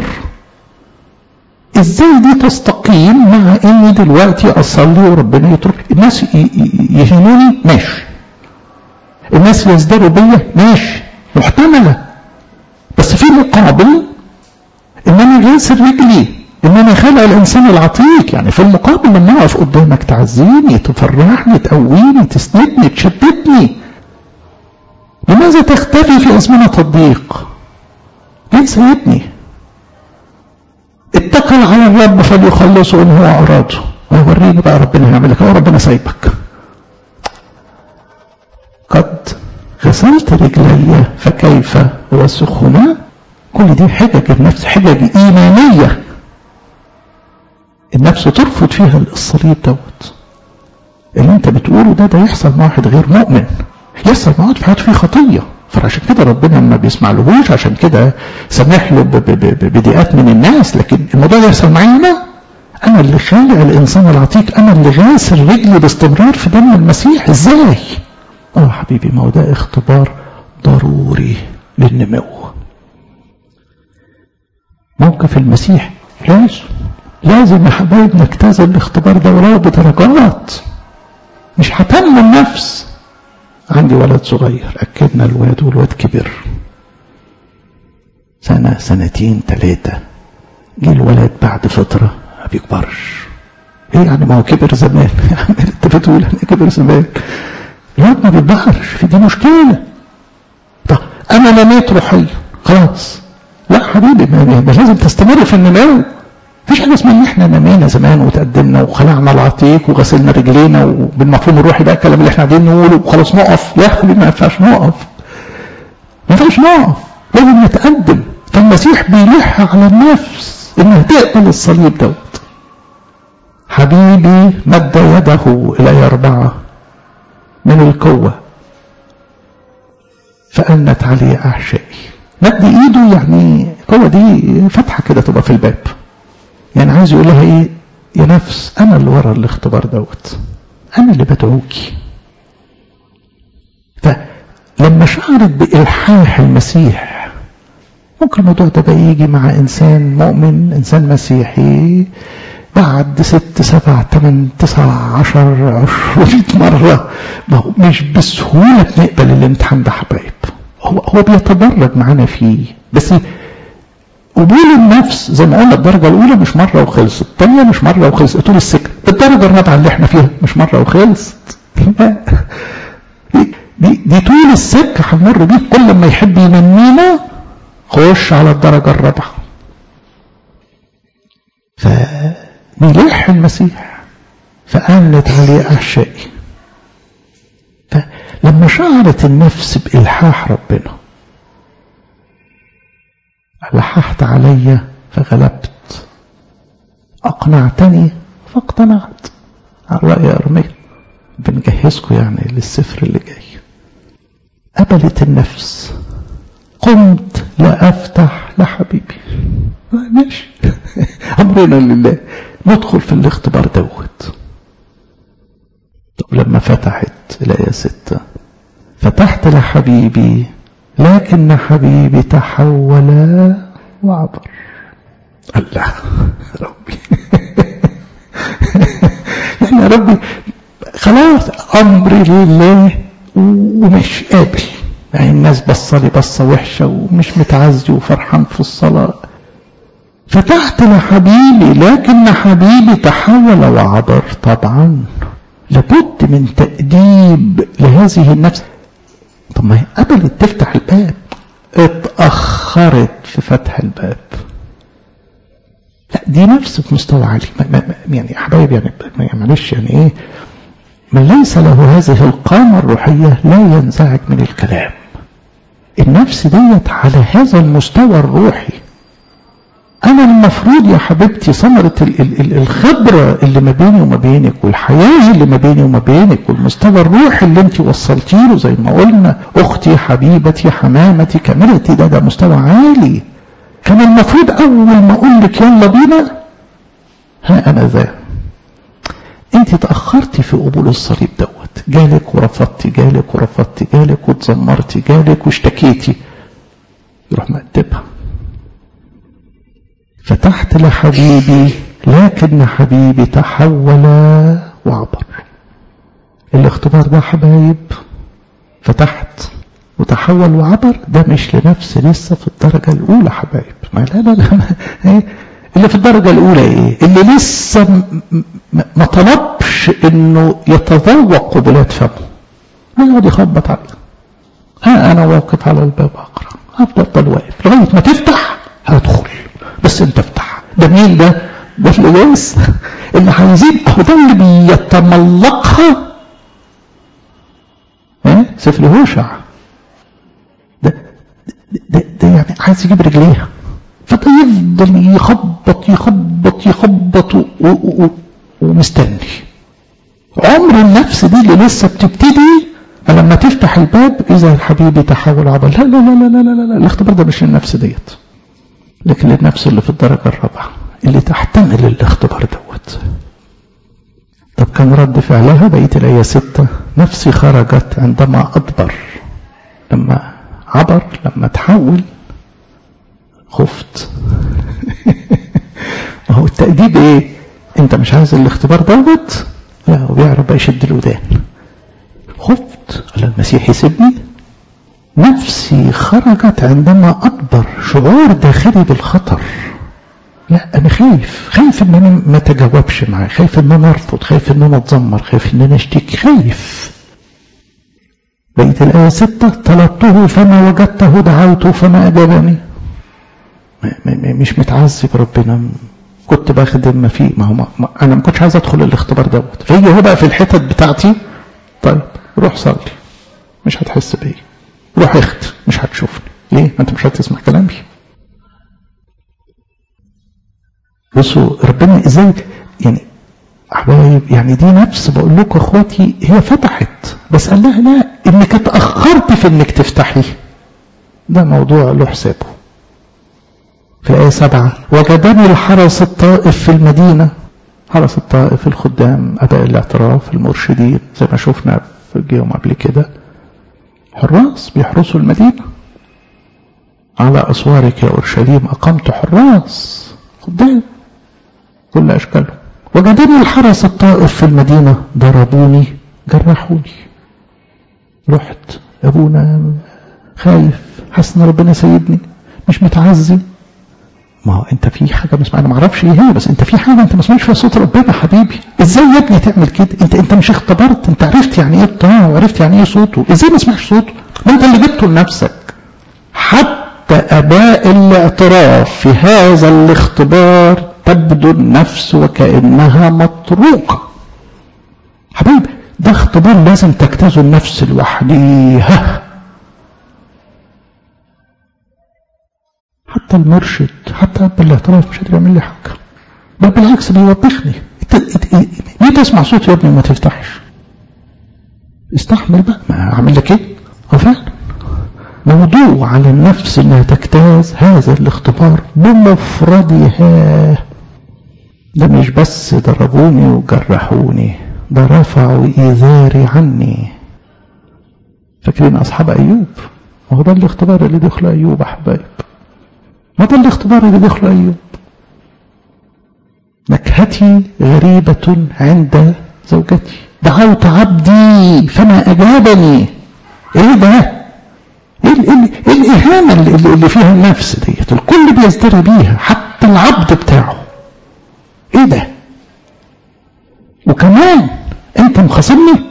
ازاي دي تستقيم مع اني دلوقتي اصلي وربنا يترك الناس يهينوني ماشي الناس يزدروا بيا ماشي محتملة بس في مقابل ان انا غاسل رجلي ان انا خلق الانسان العتيق يعني في المقابل لما اقف قدامك تعزيني تفرحني تقويني تسندني تشددني لماذا تختفي في ازمنة الضيق ليه سيبني اتكل على الرب فليخلصه ان هو اراده ويوريني بقى ربنا هيعمل لك هو ربنا سايبك قد غسلت رجلي فكيف اوسخهما كل دي حجج النفس حجج ايمانيه النفس ترفض فيها الصليب دوت اللي انت بتقوله ده ده يحصل مع واحد غير مؤمن يحصل مع واحد في حياته فيه خطيه فعشان كده ربنا ما بيسمع لهوش عشان كده سامح له بضيقات من الناس لكن الموضوع ده يحصل معايا انا انا اللي خالق الانسان العتيق انا اللي غاسل رجلي باستمرار في دم المسيح ازاي اه حبيبي ما هو ده اختبار ضروري للنمو موقف المسيح لازم لازم يا حبايب نجتاز الاختبار ده ولو بدرجات مش هتم النفس عندي ولد صغير أكدنا الواد والواد كبر سنة سنتين ثلاثة جه الولد بعد فترة ما بيكبرش ايه يعني ما هو كبر زمان انت بتقول يعني كبر زمان الواد ما بيكبرش في دي مشكلة طب انا نميت روحيا خلاص لا حبيبي ما لازم تستمر في النمو مفيش حاجه اسمها ان احنا نمينا زمان وتقدمنا وخلعنا العتيق وغسلنا رجلينا وبالمفهوم الروحي بقى الكلام اللي احنا قاعدين نقوله وخلاص نقف لا حبيبي ما ينفعش نقف ما ينفعش نقف لازم نتقدم فالمسيح بيلح على النفس انها تقبل الصليب دوت حبيبي مد يده الي اربعه من القوه فأنت عليه أحشائي مد إيده يعني القوة دي فتحة كده تبقى في الباب يعني عايز يقول لها ايه يا نفس انا اللي ورا الاختبار دوت انا اللي بدعوكي فلما شعرت بإلحاح المسيح ممكن الموضوع ده بقى يجي مع إنسان مؤمن إنسان مسيحي بعد ست سبع تمن تسع عشر عشرين مرة ما هو مش بسهولة بنقبل الامتحان ده حبايب هو هو بيتدرج معانا فيه بس قبول النفس زي ما قلنا الدرجة الأولى مش مرة وخلصت الثانية مش مرة وخلصت طول السكة الدرجة الرابعة اللي احنا فيها مش مرة وخلصت دي, دي, دي طول السكة هنمر بيه كل ما يحب ينمينا خش على الدرجة الرابعة فبيلح المسيح فقالت عليه أحشائي فلما شعرت النفس بإلحاح ربنا لححت علي فغلبت أقنعتني فاقتنعت على رأي أرميل بنجهزكم يعني للسفر اللي جاي قبلت النفس قمت لا أفتح لحبيبي ماشي أمرنا لله ندخل في الاختبار دوت لما فتحت الآية ستة فتحت لحبيبي لكن حبيبي تحول وعبر الله ربي يعني يا ربي خلاص أمري لله ومش قابل يعني الناس بصلي بصة وحشة ومش متعزي وفرحان في الصلاة فتحت لحبيبي لكن حبيبي تحول وعبر طبعا لابد من تأديب لهذه النفس طب ما هي قبلت تفتح الباب اتأخرت في فتح الباب لا دي نفس في مستوى عالي يعني حبايب يعني معلش يعني ايه من ليس له هذه القامة الروحية لا ينزعج من الكلام النفس ديت على هذا المستوى الروحي أنا المفروض يا حبيبتي ثمرة الخبرة اللي ما بيني وما بينك والحياة اللي ما بيني وما بينك والمستوى الروحي اللي انت وصلتي له زي ما قلنا أختي حبيبتي حمامتي كاملتي ده ده مستوى عالي كان المفروض أول ما أقول لك يلا بينا ها أنا ذا انت تأخرتي في قبول الصليب دوت جالك ورفضتي جالك ورفضتي جالك واتذمرتي جالك واشتكيتي يروح مقدبها فتحت لحبيبي لكن حبيبي تحول وعبر الاختبار ده حبايب فتحت وتحول وعبر ده مش لنفس لسه في الدرجة الأولى حبايب ما لا لا لا ايه اللي في الدرجة الأولى ايه اللي لسه ما طلبش انه يتذوق قبلات فمه يقعد يخبط عليه ها انا واقف على الباب اقرا هفضل واقف لغايه ما تفتح هدخل بس انت افتح ده مين ده ده الويس اللي عايزين اهو ده اللي بيتملقها ها سفر هوشع ده ده, ده يعني عايز يجيب رجليها فده يفضل يخبط يخبط يخبط و و و ومستني عمر النفس دي اللي لسه بتبتدي فلما تفتح الباب اذا حبيبي تحول عضل لا لا لا لا لا لا, لا. الاختبار ده مش للنفس ديت لكن للنفس اللي في الدرجة الرابعة اللي تحتمل الاختبار دوت طب كان رد فعلها بقية الآية ستة نفسي خرجت عندما أدبر لما عبر لما تحول خفت ما هو التأديب ايه انت مش عايز الاختبار دوت لا هو بيعرف بقى يشد الودان خفت على المسيح يسيبني نفسي خرجت عندما أكبر شعور داخلي بالخطر لا أنا خايف خايف إن أنا ما تجاوبش معاه خايف إن أنا أرفض خايف إن أنا أتذمر خايف إن أنا أشتكي خايف بقيت الآية ستة طلبته فما وجدته دعوته فما أجابني مش متعذب ربنا كنت بخدم ما فيه ما هو ما انا ما كنتش عايز ادخل الاختبار دوت فيجي هو بقى في الحتت بتاعتي طيب روح صلي مش هتحس بيا روح اخت مش هتشوفني ليه انت مش هتسمع كلامي بصوا ربنا ازاي يعني حبايب يعني دي نفس بقول لكم اخواتي هي فتحت بس قال لها لا انك اتاخرت في انك تفتحي ده موضوع له حسابه في الآية سبعة وجدني الحرس الطائف في المدينة حرس الطائف الخدام أباء الاعتراف المرشدين زي ما شفنا في اليوم قبل كده حراس بيحرسوا المدينة على أسوارك يا أورشليم أقمت حراس خدام كل أشكالهم وجدني الحرس الطائف في المدينة ضربوني جرحوني رحت أبونا خايف حاسس ان ربنا سيدني مش متعزي ما هو انت في حاجه مش انا ما اعرفش ايه هي بس انت في حاجه انت ما سمعتش فيها صوت ربنا حبيبي ازاي يا ابني تعمل كده انت انت مش اختبرت انت عرفت يعني ايه الطاعه وعرفت يعني ايه صوته ازاي ما سمعش صوته ما انت اللي جبته لنفسك حتى اباء الاعتراف في هذا الاختبار تبدو النفس وكانها مطروقه حبيبي ده اختبار لازم تجتازه النفس لوحديها حتى المرشد حتى اب الاعتراف مش قادر يعمل لي حاجه ده بالعكس بيوبخني ليه تسمع صوت يا ابني وما تفتحش استحمل بقى ما اعمل لك ايه هو فعلا موضوع على النفس انها تجتاز هذا الاختبار بمفردها ده مش بس ضربوني وجرحوني ده رفعوا إيذاري عني فاكرين أصحاب أيوب ما هو ده الاختبار اللي دخل أيوب أحبائب ما ده الاختبار اللي دخل أيوب نكهتي غريبة عند زوجتي دعوت عبدي فما أجابني إيه ده إيه, إيه, إيه الإهانة اللي, اللي فيها النفس ديت الكل بيزدري بيها حتى العبد بتاعه إيه ده وكمان أنت مخاصمني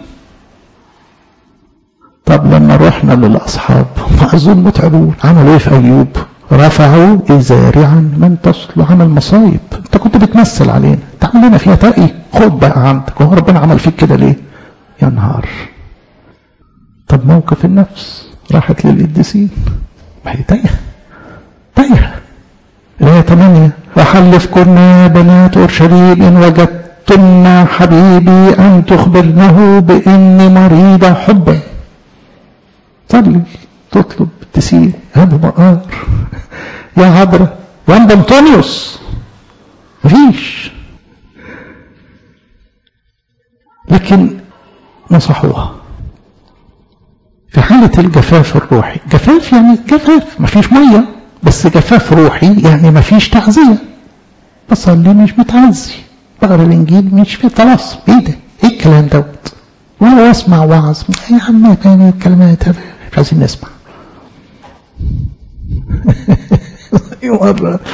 طب لما رحنا للأصحاب ما أظن متعبون عملوا إيه في أيوب رفعوا إزاري عن من تصل عمل مصايب أنت كنت بتمثل علينا تعمل لنا فيها تقي خد بقى عندك وهو ربنا عمل فيك كده ليه يا نهار طب موقف النفس راحت للقديسين ما هي تايهه تايهه الآية 8 وحلفكن يا بنات أورشليم إن وجدتن حبيبي أن تخبرنه بإني مريضة حبا صلي تطلب تسير هذا مقار يا عبرة يا عم أنطونيوس مفيش لكن نصحوها في حالة الجفاف الروحي جفاف يعني جفاف مفيش مية بس جفاف روحي يعني مفيش تعزية بصلي مش متعزي بقرا الانجيل مش في خلاص ايه ده ايه الكلام دوت وانا اسمع وعظ يا عم كان الكلمات مش عايزين نسمع مرة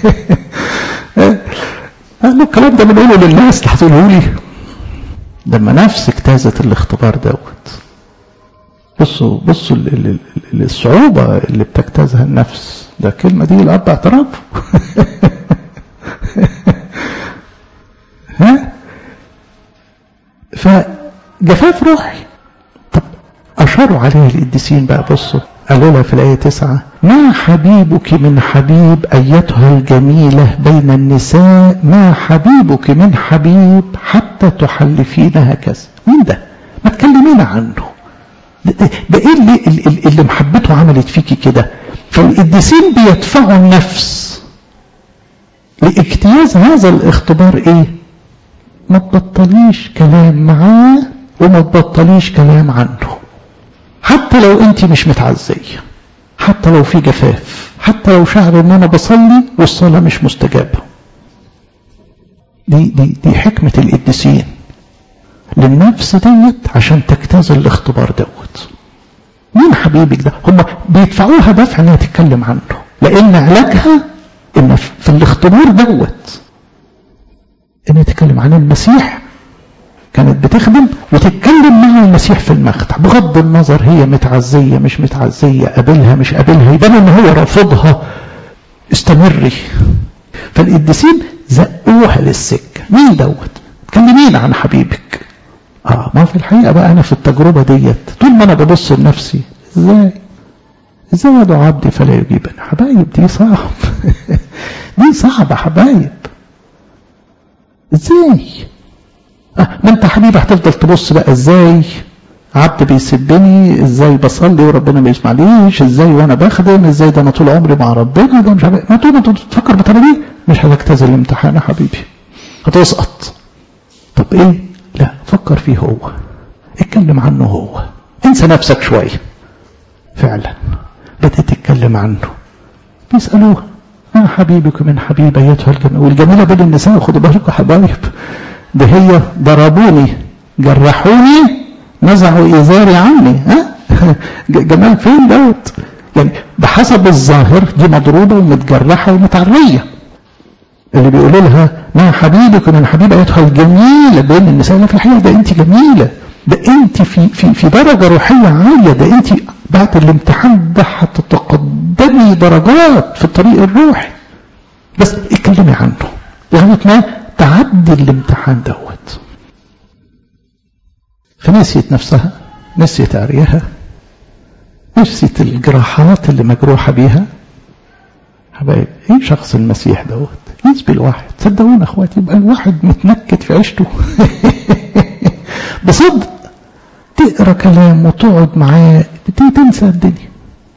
قال له الكلام ده بنقوله للناس اللي هتقوله لي لما نفسك اجتازت الاختبار دوت بصوا بصوا الصعوبة اللي بتجتازها النفس ده الكلمة دي الأب اعتراف ها فجفاف روحي طب أشاروا عليها القديسين بقى بصوا قالوا لها في الآية تسعة ما حبيبك من حبيب أيتها الجميلة بين النساء ما حبيبك من حبيب حتى تحلفين هكذا مين ده ما تكلمينا عنه ده, ده ايه اللي, اللي محبته عملت فيكي كده فالقديسين بيدفعوا النفس لاجتياز هذا الاختبار ايه ما تبطليش كلام معاه وما تبطليش كلام عنه حتى لو انت مش متعزية حتى لو في جفاف حتى لو شعر ان انا بصلي والصلاة مش مستجابة دي, دي, دي حكمة القديسين للنفس ديت عشان تجتاز الاختبار دوت مين حبيبك ده هم بيدفعوها دفع انها تتكلم عنه لان علاجها ان في الاختبار دوت انها تتكلم عن المسيح كانت بتخدم وتتكلم مع المسيح في المخدع بغض النظر هي متعزية مش متعزية قابلها مش قابلها يبان ان هو رافضها استمري فالقديسين زقوها للسكة مين دوت تكلمين عن حبيبك اه ما في الحقيقة بقى انا في التجربة ديت طول ما انا ببص لنفسي ازاي ازاي يدعو عبدي فلا يجيبني حبايب دي صعب دي صعبة حبايب ازاي آه ما انت حبيبي هتفضل تبص بقى ازاي عبد بيسبني ازاي بصلي وربنا ما يسمعليش ازاي وانا بخدم ازاي ده انا طول عمري مع ربنا ده مش عارف ما طول ما انت بتفكر بالطريقه دي مش هتجتاز الامتحان يا حبيبي هتسقط طب ايه لا فكر فيه هو اتكلم عنه هو انسى نفسك شويه فعلا بدأت تتكلم عنه بيسألوها ما حبيبك من حبيب ايتها الجميلة والجميلة بين النساء خدوا بالكم حبايب ده هي ضربوني جرحوني نزعوا إزاري عني ها جمال فين دوت يعني بحسب الظاهر دي مضروبة ومتجرحة ومتعرية اللي بيقولوا لها ما حبيبك من حبيب ايتها الجميلة بين النساء لا في الحقيقة ده انت جميلة ده انت في في في درجة روحية عالية ده انت بعد الامتحان ده هتتقدمي درجات في الطريق الروحي بس اتكلمي عنه لغاية ما تعدي الامتحان دوت فنسيت نفسها نسيت عريها نسيت الجراحات اللي مجروحة بيها حبايب ايه شخص المسيح دوت يسبي الواحد صدقونا اخواتي يبقى الواحد متنكد في عيشته بصدق تقرا كلام وتقعد معاه تنسى الدنيا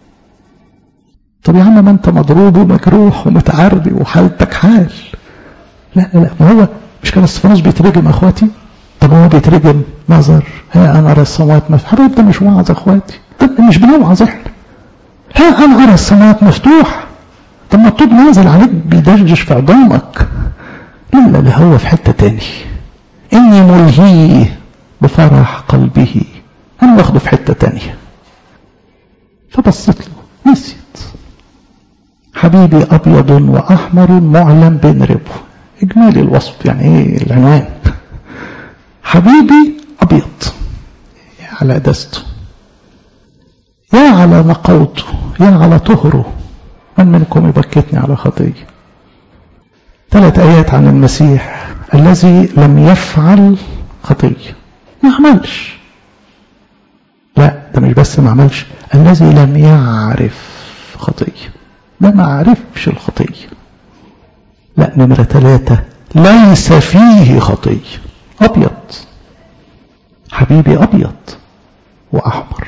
طب يا عم ما انت مضروب ومجروح ومتعري وحالتك حال لا لا ما هو مش كان استفانوس بيترجم اخواتي طب هو بيترجم نظر ها انا ارى السماوات مفتوحه حبيبي ده مش وعظ اخواتي ده مش بنوعظ احنا ها انا ارى السماوات مفتوحه طب ما الطوب نازل عليك بيدشدش في عظامك لا لا لا هو في حته تاني اني ملهيه بفرح قلبه انا واخده في حته تانيه فبصيت له نسيت حبيبي ابيض واحمر معلم بين ربه اجمالي الوصف يعني ايه العنوان حبيبي ابيض على دسته يا على نقوته يا على طهره من منكم يبكتني على خطيه ثلاث ايات عن المسيح الذي لم يفعل خطيه ما عملش لا ده مش بس ما عملش الذي لم يعرف خطيه ده ما عرفش الخطيه لا نمره ثلاثه ليس فيه خطيه ابيض حبيبي ابيض واحمر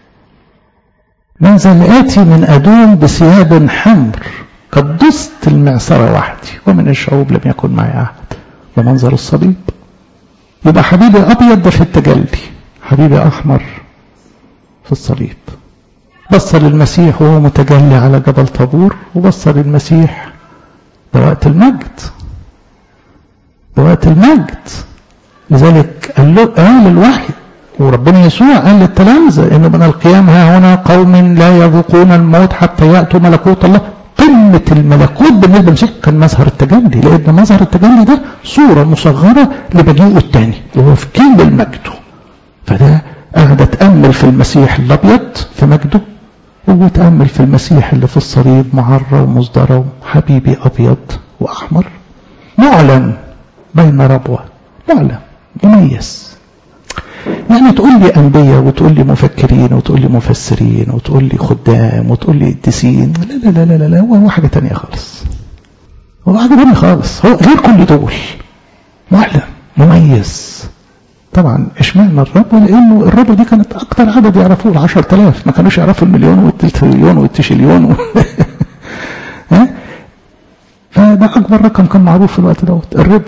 من ذا الآتي من أدوم بثياب حمر قد دست المعصرة وحدي ومن الشعوب لم يكن معي عهد ومنظر الصليب يبقى حبيبي أبيض ده في التجلي حبيبي أحمر في الصليب بص للمسيح وهو متجلي على جبل طابور وبص للمسيح ده وقت المجد ده وقت المجد لذلك قال له قال الوحي وربنا يسوع قال للتلامذة انه من القيام ها هنا قوم لا يذوقون الموت حتى ياتوا ملكوت الله قمة الملكوت بالنسبة للمسيح كان مظهر التجلي لأن مظهر التجلي ده صورة مصغرة لمجيئه الثاني وهو في كل مجده فده قاعد أتأمل في المسيح الأبيض في مجده وأتأمل في المسيح اللي في الصليب معرى ومصدرة حبيبي أبيض وأحمر معلن بين ربوة معلن مميز يعني تقول لي أنبياء وتقول لي مفكرين وتقول لي مفسرين وتقول لي خدام وتقول لي قديسين لا لا لا لا لا هو حاجة تانية خالص هو حاجة تانية خالص هو غير كل دول معلم مميز طبعا اشمعنى الرب لانه الرب دي كانت اكتر عدد يعرفوه ال 10000 ما كانوش يعرفوا المليون والتريليون والتشيليون و... ها فده اكبر رقم كان معروف في الوقت دوت الربا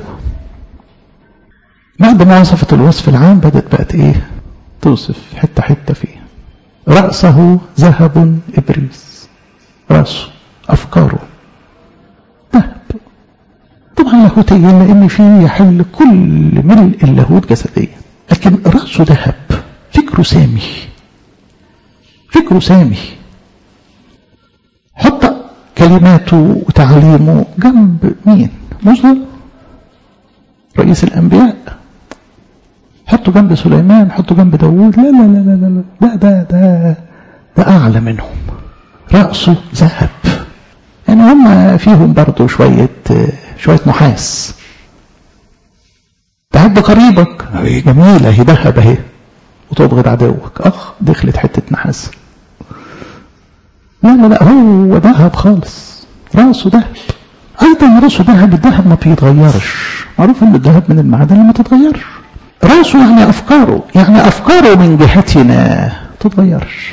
بعد ما وصفت الوصف العام بدأت بقت ايه توصف حتة حتة فيه رأسه ذهب إبريس رأسه أفكاره ذهب طبعا لاهوتيا لأن فيه يحل كل ملء اللاهوت جسديا لكن رأسه ذهب فكره سامي فكره سامي حط كلماته وتعليمه جنب مين موسى رئيس الأنبياء حطوا جنب سليمان حطوا جنب داوود لا لا لا لا لا ده ده ده ده أعلى منهم رأسه ذهب يعني هم فيهم برضه شوية شوية نحاس تحب قريبك هي جميلة هي ذهب اهي وتبغض عدوك اخ دخلت حتة نحاس لا لا لا هو ذهب خالص راسه ذهب ايضا راسه ذهب الذهب ما بيتغيرش معروف ان الذهب من المعادن اللي ما تتغيرش راسه يعني افكاره يعني افكاره من جهتنا تتغيرش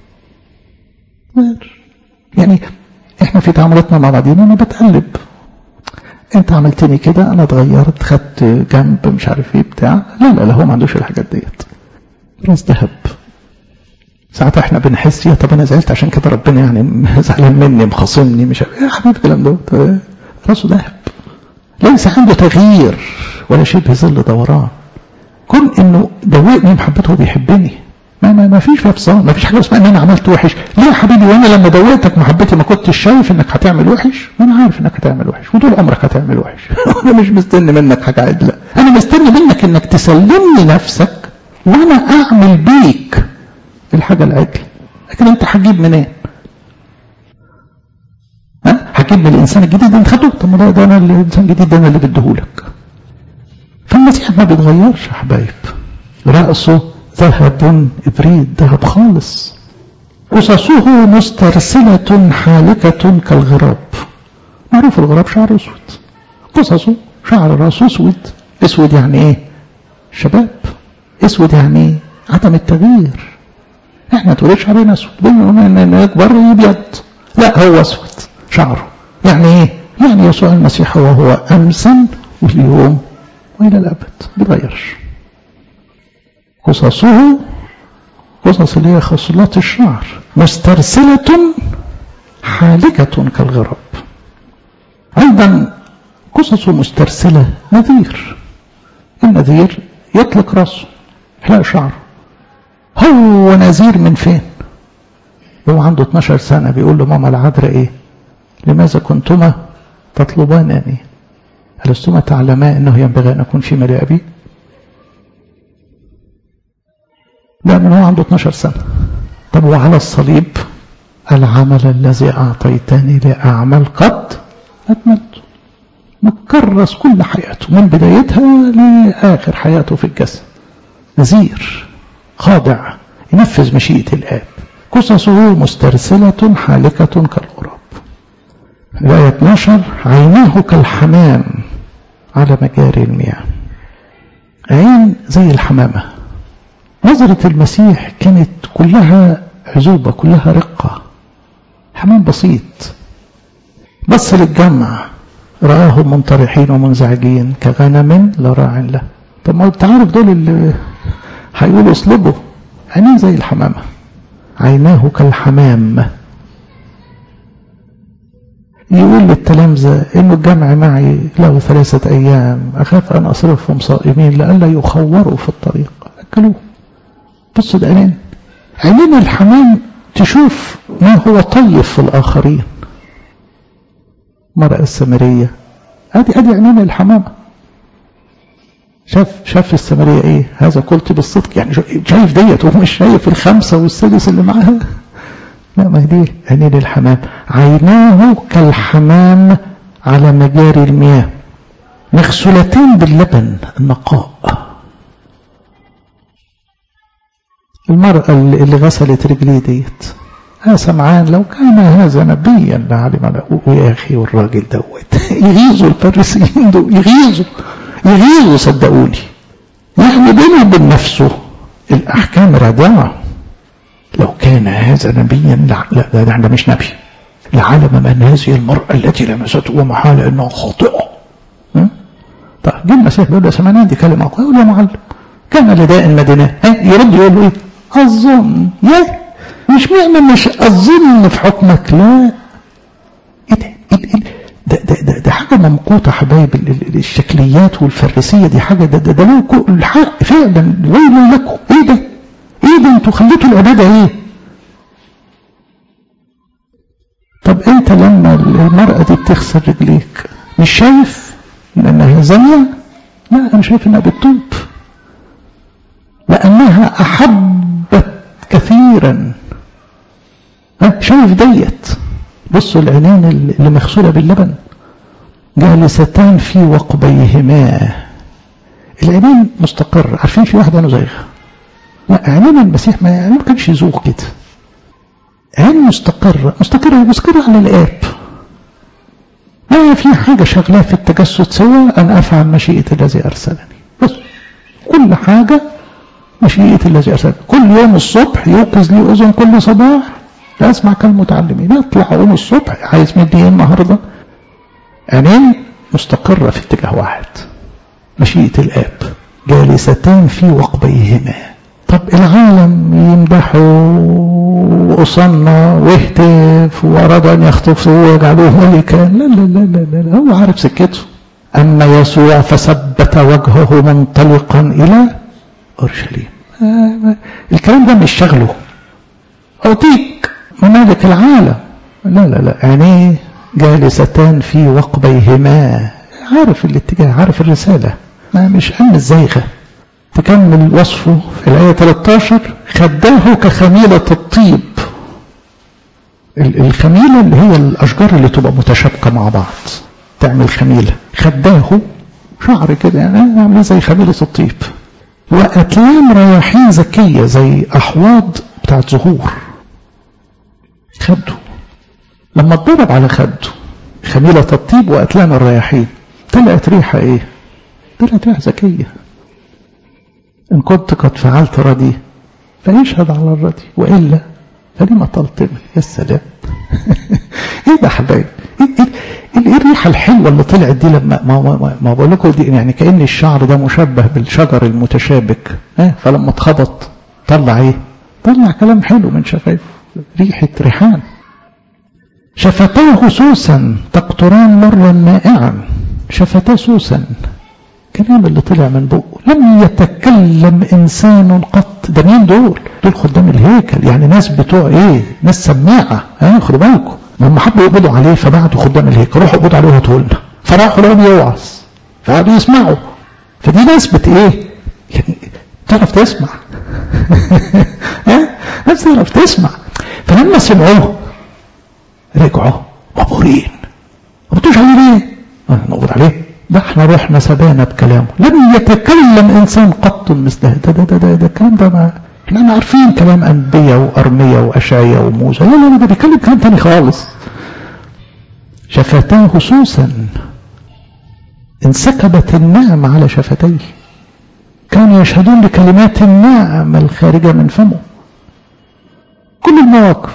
يعني احنا في تعاملاتنا مع بعضنا انا بتقلب انت عملتني كده انا اتغيرت خدت جنب مش عارف ايه بتاع لا لا لا هو ما عندوش الحاجات ديت راس ذهب ساعات احنا بنحس يا طب انا زعلت عشان كده ربنا يعني زعلان مني مخاصمني مش عارف يا حبيبي الكلام دوت راسه ذهب ليس عنده تغيير ولا شبه ظل دوران كون انه دوقني محبته وبيحبني ما ما ما فيش فصال ما فيش حاجه اسمها ان انا عملت وحش ليه يا حبيبي وانا لما دوقتك محبتي ما كنتش شايف انك هتعمل وحش ما انا عارف انك هتعمل وحش وطول عمرك هتعمل وحش انا مش مستني منك حاجه عدله انا مستني منك انك تسلمني نفسك وانا اعمل بيك الحاجه العدله لكن انت هتجيب منين ها هتجيب من الانسان الجديد انت خدته طب ما ده انا الانسان الجديد ده انا اللي بديهولك فالمسيح ما بيتغيرش يا حبايب رأسه ذهب إبريد ذهب خالص قصصه مسترسلة حالكة كالغراب معروف الغراب شعر أسود قصصه شعر راسه أسود أسود يعني إيه شباب أسود يعني إيه عدم التغيير إحنا تقول شعرنا أسود بنقول يكبر يبيض لا هو أسود شعره يعني إيه يعني يسوع المسيح وهو أمسا واليوم وإلى الأبد بيتغيرش قصصه قصص اللي هي خصلات الشعر مسترسلة حالكة كالغراب أيضا قصص مسترسلة نذير النذير يطلق راسه حلاق شعره هو نذير من فين هو عنده 12 سنة بيقول له ماما العذراء ايه لماذا كنتما تطلبانني ألستما تعلما أنه ينبغي أن أكون في ملء أبي لا من هو عنده 12 سنة طب وعلى الصليب العمل الذي أعطيتني لأعمل قد أكملته مكرس كل حياته من بدايتها لآخر حياته في الجسد نذير خاضع ينفذ مشيئة الآب قصصه مسترسلة حالكة كالغراب الآية 12 عيناه كالحمام على مجاري المياه عين زي الحمامة نظرة المسيح كانت كلها عزوبة كلها رقة حمام بسيط بص للجمع رآهم منطرحين ومنزعجين كغنم لا راع له طب ما انت عارف دول اللي هيقولوا اصلبوا عينيه زي الحمامة عيناه كالحمام يقول للتلامذة انه الجمع معي له ثلاثة ايام اخاف ان اصرفهم صائمين لئلا يخوروا في الطريق اكلوه بصوا ده عينين عينين الحمام تشوف ما هو طيب في الاخرين مرأة السامرية ادي ادي عينين الحمامة شاف شاف السامرية ايه هذا قلت بالصدق يعني شايف ديت وهو مش شايف الخمسة والسادس اللي معاها لا ما دي عينين الحمام عيناه كالحمام على مجاري المياه مغسولتين باللبن النقاء المرأة اللي غسلت رجليه ديت يا سمعان لو كان هذا نبيا لعلم ويا اخي والراجل دوت يغيظوا الفارسيين دول يغيظوا يغيظوا صدقوني يعني بينه وبين نفسه الاحكام رادعه لو كان هذا نبيا لا لا ده, ده مش نبي لعلم من هذه المرأة التي لمسته ومحال انها خاطئة طيب جه المسيح بيقول له سمعان دي كلمة يقول يا معلم كان لداء مدينة يرد يقول له ايه اظن يا مش معنى مش اظن في حكمك لا ايه ده ايه ده ده ده, ده حاجة ممقوتة حبايب الشكليات والفريسية دي حاجة ده ده, ده له الحق فعلا ويل لكم ايه ده ايه ده انتوا خليتوا العبادة ايه طب انت لما المرأة دي بتغسل رجليك مش شايف لانها زانية لا انا شايف انها بتتوب لانها احبت كثيرا شايف ديت بصوا العينين اللي مغسولة باللبن جالستان في وقبيهما العينين مستقر عارفين في واحدة انا زيها لا عينين المسيح ما يعني ما كانش يزوق كده عين مستقرة مستقرة مستقرة على الآب ما في حاجة شغلها في التجسد سوى أن أفعل مشيئة الذي أرسلني بس كل حاجة مشيئة الذي أرسلني كل يوم الصبح يوقظ لي أذن كل صباح لا أسمع كلام متعلمين يطلع يوم الصبح عايز مدي ايه النهاردة عينين مستقرة في اتجاه واحد مشيئة الآب جالستان في وقبيهما طب العالم يمدحوا وأصنع ويهتف وأراد أن يخطفه ويجعلوه ملكا لا لا لا لا لا هو عارف سكته أما يسوع فثبت وجهه منطلقا إلى أورشليم آه الكلام ده مش شغله أعطيك ممالك العالم لا لا لا عينيه جالستان في وقبيهما عارف الاتجاه عارف الرسالة ما مش أم الزيغة تكمل وصفه في الآية 13 خداه كخميلة الطيب الخميلة اللي هي الأشجار اللي تبقى متشابكة مع بعض تعمل خميلة خداه شعر كده يعني عامله زي خميلة الطيب وأتلام رياحين ذكية زي أحواض بتاعت زهور خده لما اتضرب على خده خميلة الطيب وأتلام الرياحين طلعت ريحة ايه طلعت ريحة ذكية إن كنت قد فعلت ردي فيشهد على الردي وإلا فلما تلطمني يا سلام إيه ده حبايب إيه, إيه, ايه الريحه الحلوه اللي طلعت دي لما ما ما, ما بقول لكم دي يعني كان الشعر ده مشبه بالشجر المتشابك ها فلما اتخبط طلع ايه طلع كلام حلو من شفايفه ريحه ريحان شفتاه سوسا تقطران مرا مائعا شفتاه سوسا الكلام اللي طلع من بقه لم يتكلم انسان قط ده مين دول دول خدام الهيكل يعني ناس بتوع ايه ناس سماعه ها خدوا بالكم هم حبوا يقبضوا عليه فبعتوا خدام الهيكل روحوا اقبضوا عليه وهاتوا لنا فراحوا لهم يوعظ فقعدوا يسمعوا فدي ناس بت ايه يعني تعرف تسمع ها ناس تعرف تسمع فلما سمعوه رجعوا مبهورين ما بتقولش عليه ليه؟ نقبض عليه ده احنا رحنا سبانا بكلامه لم يتكلم انسان قط مثله ده ده ده ده, ده الكلام ده ما احنا عارفين كلام انبياء وارميا واشعيا وموسى لا لا لا ده بيتكلم كلام تاني خالص شفتاه سوسا انسكبت النعم على شفتيه كانوا يشهدون بكلمات النعم الخارجة من فمه كل المواقف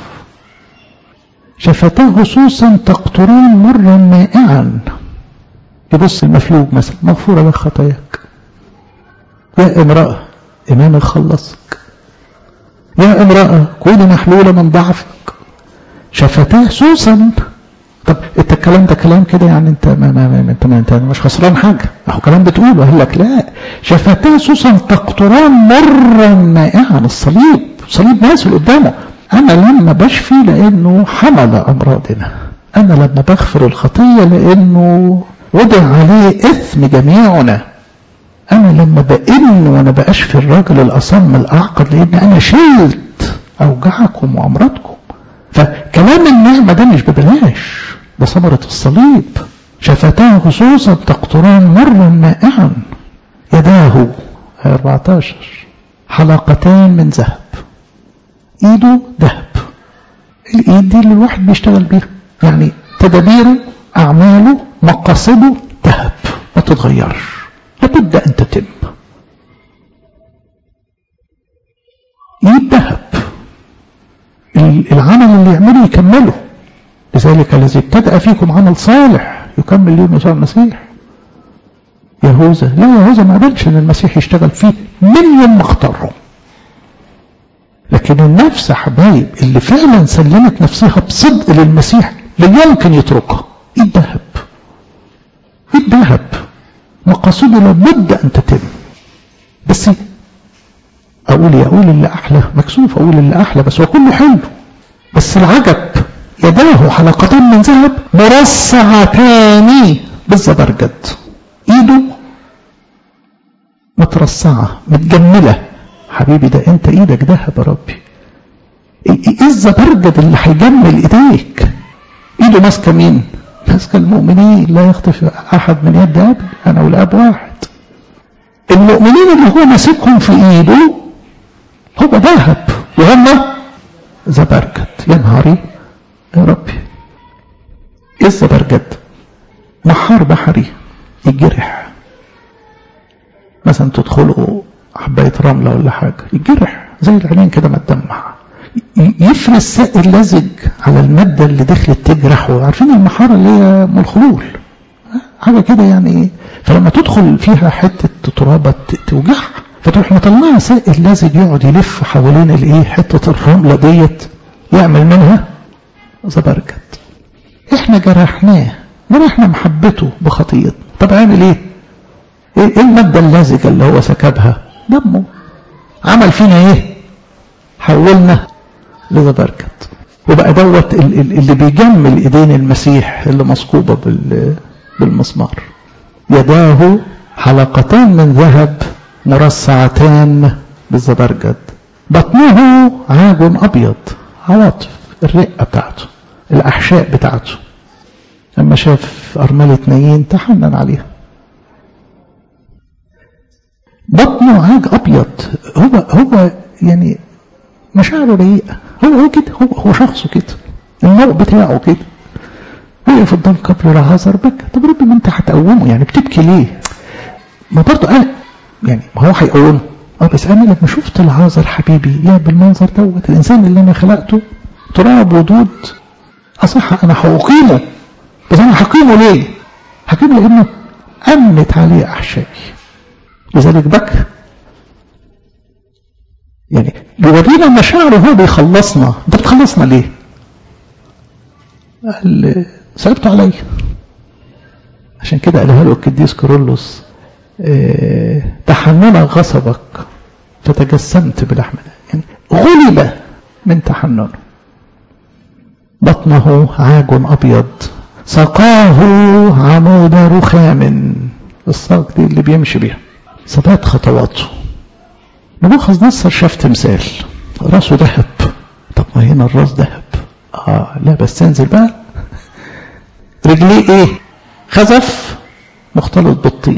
شفتاه سوسا تقطران مرا مائعا يبص المفلوج مثلا مغفورة لك خطاياك يا امرأة إمام خلصك يا امرأة كوني محلولة من ضعفك شفتاه سوسا طب انت الكلام ده كلام كده يعني انت ما ما ما انت ما انت مش خسران حاجه اهو كلام بتقوله قال لك لا شفتاه سوسا تقطران مرا مائعا الصليب صليب نازل قدامه انا لما بشفي لانه حمل امراضنا انا لما بغفر الخطيه لانه وضع عليه اثم جميعنا انا لما بئن وانا باشفي الراجل الاصم الاعقد لان انا شلت اوجاعكم وامراضكم فكلام النعمة ده مش ببلاش ده ثمرة الصليب شفتاه خصوصا تقطران مرا مائعا يداه 14 حلقتان من ذهب ايده ذهب الايد دي اللي الواحد بيشتغل بيها يعني تدابيره اعماله مقاصده ذهب ما تتغيرش لابد ان تتم ايد ذهب العمل اللي يعمله يكمله لذلك الذي ابتدأ فيكم عمل صالح يكمل يوم يسوع المسيح يهوذا لا يهوذا ما قبلش ان المسيح يشتغل فيه من يوم ما اختاره لكن النفس حبايب اللي فعلا سلمت نفسها بصدق للمسيح لا يمكن يتركها ايه الذهب ايه الذهب مقاصده لابد ان تتم بس اقول يا اقول اللي احلى مكسوف اقول اللي احلى بس هو كله حلو بس العجب يداه حلقتان من ذهب مرصعتان بالزبرجد ايده مترصعه متجمله حبيبي ده انت ايدك ذهب يا ربي ايه الزبرجد اللي هيجمل ايديك ايده ماسكه مين ماسكه المؤمنين لا يخطف احد من يد ابي انا والاب واحد المؤمنين اللي هو ماسكهم في ايده هو ذهب وهم زبرجد يا نهاري يا ربي ايه الزبرجد محار بحري يتجرح مثلا تدخلوا حبايه رمله ولا حاجه يتجرح زي العينين كده ما تدمع يفرز سائل لزج على الماده اللي دخلت تجرحه عارفين المحاره اللي هي من الخلول حاجه كده يعني فلما تدخل فيها حته ترابه توجعها فتروح مطلعها سائل لازج يقعد يلف حوالين الايه حته الرمله ديت يعمل منها زبرجد احنا جرحناه جرحنا محبته بخطيئتنا طب عامل ايه ايه الماده اللازجه اللي هو سكبها دمه عمل فينا ايه حولنا لزبرجد وبقى دوت اللي بيجمل ايدين المسيح اللي مثقوبه بالمسمار يداه حلقتان من ذهب مرصعتان بالزبرجد بطنه عاج ابيض عواطف الرقه بتاعته الاحشاء بتاعته لما شاف ارمله نايين تحنن عليها بطنه عاج ابيض هو هو يعني مشاعره رقيقه هو هو كده هو هو شخصه كده النوع بتاعه كده وقف قدام قبر العازر بكى طب ربي ما انت هتقومه يعني بتبكي ليه؟ ما برضه انا يعني ما هو هيقومه اه بس انا لما شفت العازر حبيبي يا بالمنظر دوت الانسان اللي انا خلقته تراب ودود اصح انا هقيمه بس انا هقيمه ليه هقيمه لانه امنت عليه احشائي لذلك بكى يعني بيورينا مشاعره هو بيخلصنا انت بتخلصنا ليه قال صعبت علي عشان كده قالها له القديس كورولوس اه تحننك غصبك فتجسمت بلحمنا يعني غلب من تحننه بطنه عاج أبيض سقاه عمود رخام الساق دي اللي بيمشي بيها ثبات خطواته نبوخذ نصر شاف تمثال راسه ذهب طب ما هنا الراس ذهب اه لا بس تنزل بقى رجليه ايه خزف مختلط بالطين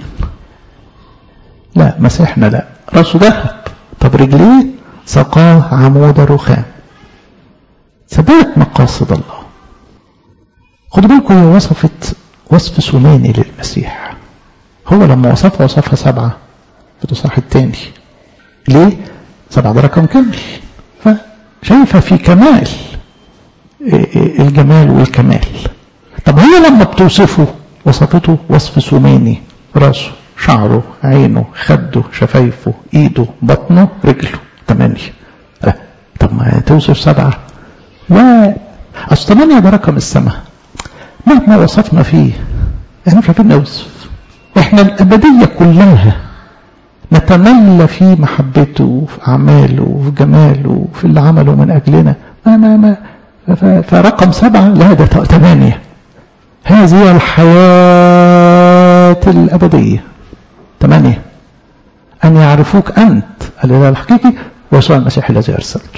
لا مسيحنا لا راسه ذهب طب رجليه سقاه عمود رخام ثبات مقاصد الله خدوا بالكم هي وصفت وصف ثماني للمسيح هو لما وصفها وصفها سبعة في الإصحاح الثاني ليه؟ سبعة ده رقم كامل فشايفة في كمال الجمال والكمال طب هي لما بتوصفه وصفته وصف ثماني راسه شعره عينه خده شفايفه ايده بطنه رجله ثمانية لا طب ما توصف سبعة لا اصل ثمانية ده رقم السماء مهما وصفنا فيه احنا مش عارفين نوصف احنا الابدية كلها نتملى في محبته وفي اعماله وفي جماله وفي اللي عمله من اجلنا ما ما ما فرقم سبعة لا ده ثمانية هذه الحياة الأبدية ثمانية أن يعرفوك أنت الإله الحقيقي ويسوع المسيح الذي أرسلته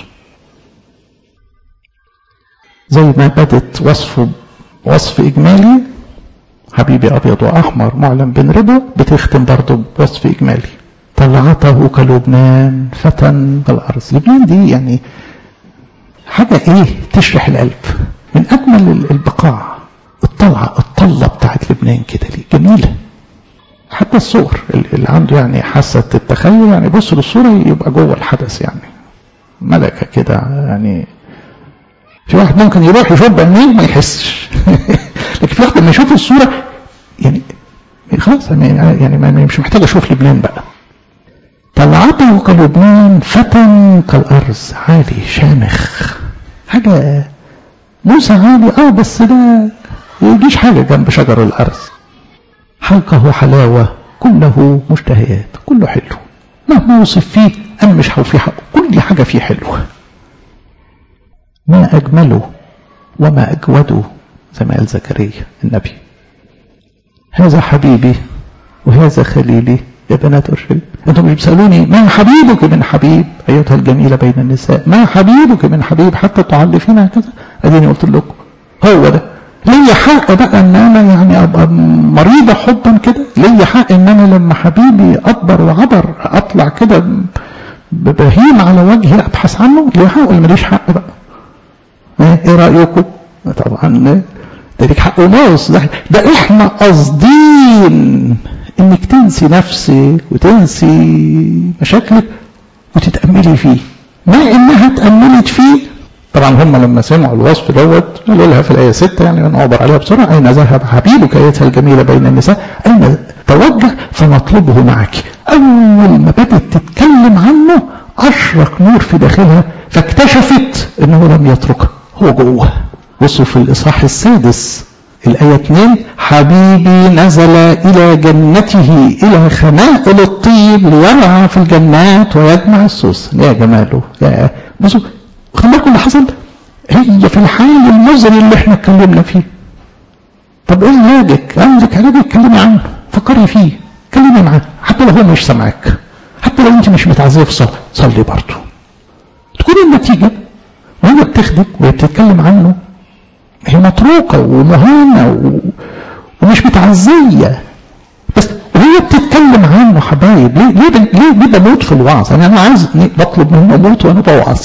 زي ما بدت وصفه وصف إجمالي حبيبي أبيض وأحمر معلم بن ربا بتختم برضه بوصف إجمالي طلعته كلبنان فتى كالأرض لبنان دي يعني حاجة إيه تشرح القلب من أجمل البقاع الطلعة الطلة بتاعت لبنان كده ليه جميلة حتى الصور اللي عنده يعني حاسة التخيل يعني بص للصورة يبقى جوه الحدث يعني ملكة كده يعني في واحد ممكن يروح يشوف بعينيه ما يحسش لكن في واحد لما يشوف الصورة يعني خلاص يعني, يعني مش محتاج اشوف لبنان بقى طلعته كلبنان فتى كالأرز عالي شامخ حاجة موسى عالي اه بس ده يجيش حاجة جنب شجر الأرز حلقه حلاوة كله مشتهيات كله حلو مهما وصف فيه أنا مش هوفي حقه كل حاجة فيه حلوة ما أجمله وما أجوده زي ما قال زكريا النبي هذا حبيبي وهذا خليلي يا بنات أرشد أنتم بتسألوني ما حبيبك من حبيب أيتها الجميلة بين النساء ما حبيبك من حبيب حتى تعلفين هكذا أديني قلت لكم هو ده ليا حق بقى ان انا يعني ابقى مريضة حبا كده ليا حق ان انا لما حبيبي اكبر وعبر اطلع كده ببهيم على وجهي ابحث عنه ليا حق ولا ماليش حق بقى ايه رايكم طبعا ده ليك حق وناقص ده, ده احنا قاصدين انك تنسي نفسك وتنسي مشاكلك وتتأملي فيه ما انها تأملت فيه طبعا هم لما سمعوا الوصف دوت قالوا لها في الآية 6 يعني نعبر عليها بسرعة أين ذهب حبيبك أيتها الجميلة بين النساء أين توجه فنطلبه معك أول ما بدأت تتكلم عنه أشرق نور في داخلها فاكتشفت أنه لم يتركها هو جوه وصف في الإصحاح السادس الآية 2 حبيبي نزل إلى جنته إلى خمائل الطيب ليرعى في الجنات ويجمع السوس يا جماله يا بصوا خلي بالكم اللي حصل هي في الحال المزري اللي احنا اتكلمنا فيه طب ايه علاجك؟ عندك علاج اتكلمي عنه فكري فيه اتكلمي معاه حتى لو هو مش سامعك حتى لو انت مش متعزيه في صلاه صلي برضه تكون النتيجه وهي بتخدم وهي بتتكلم عنه هي متروكه ومهانه و... ومش متعزيه بس وهي بتتكلم عنه حبايب ليه ليه ليه, ليه بموت في الوعظ يعني انا عايز بطلب منه اموت وانا بوعظ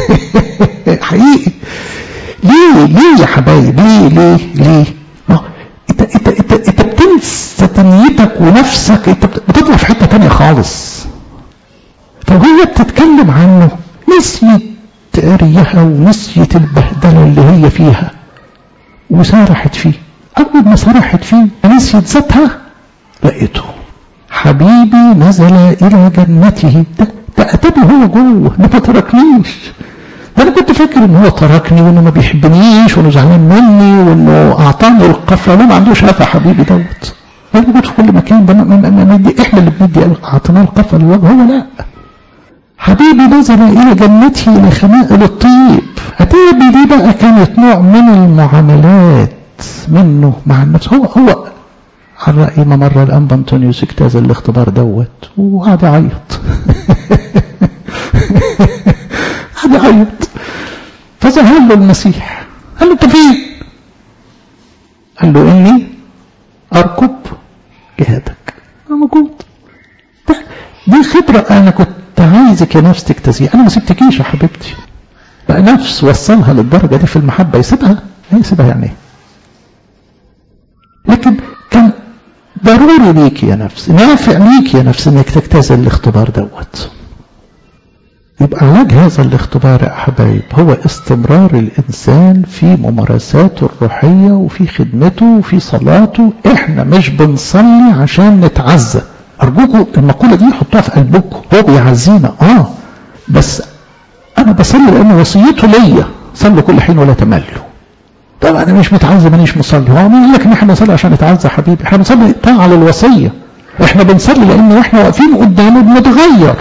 حقيقي ليه ليه يا حبايب ليه ليه ليه ما انت انت انت انت بتنسى دنيتك ونفسك انت بتطلع في حته تانية خالص فوهي بتتكلم عنه نسيت قريها ونسيت البهدله اللي هي فيها وسارحت فيه أول ما سرحت فيه نسيت ذاتها لقيته حبيبي نزل إلى جنته ده ده أتابي هو جوه ده ما تركنيش ده أنا كنت فاكر إن هو تركني وإنه ما بيحبنيش وإنه زعلان مني وإنه أعطاني القفلة لا ما عندوش هفا حبيبي دوت ده موجود في كل مكان ده ما ما ما إحنا اللي بندي أعطيناه القفلة الوجه هو لا حبيبي نزل إلى جنته إلى خمائل الطيب أتابي دي بقى كانت نوع من المعاملات منه مع النفس هو هو على رأي ما مرة الأنبا أنطونيوس اجتاز الاختبار دوت وقعد يعيط قعد يعيط فظهر له المسيح قال له أنت فين؟ قال له إني أركب جهادك أنا موجود دي خبرة أنا كنت عايزك يا نفس تكتسي أنا ما سبتكيش يا حبيبتي بقى نفس وصلها للدرجة دي في المحبة يسيبها يسيبها يعني ايه لكن كان ضروري ليك يا نفس نافع ليك يا نفس انك تجتاز الاختبار دوت يبقى علاج هذا الاختبار يا حبايب هو استمرار الانسان في ممارساته الروحيه وفي خدمته وفي صلاته احنا مش بنصلي عشان نتعزى ارجوكم المقوله دي حطوها في قلبكم هو بيعزينا اه بس انا بصلي لان وصيته ليا صلوا كل حين ولا تملوا طب انا مش متعزى مانيش مصلي هو مين لك ان احنا بنصلي عشان نتعزى حبيبي احنا بنصلي طاعه للوصيه احنا بنصلي لان واحنا واقفين قدامه بنتغير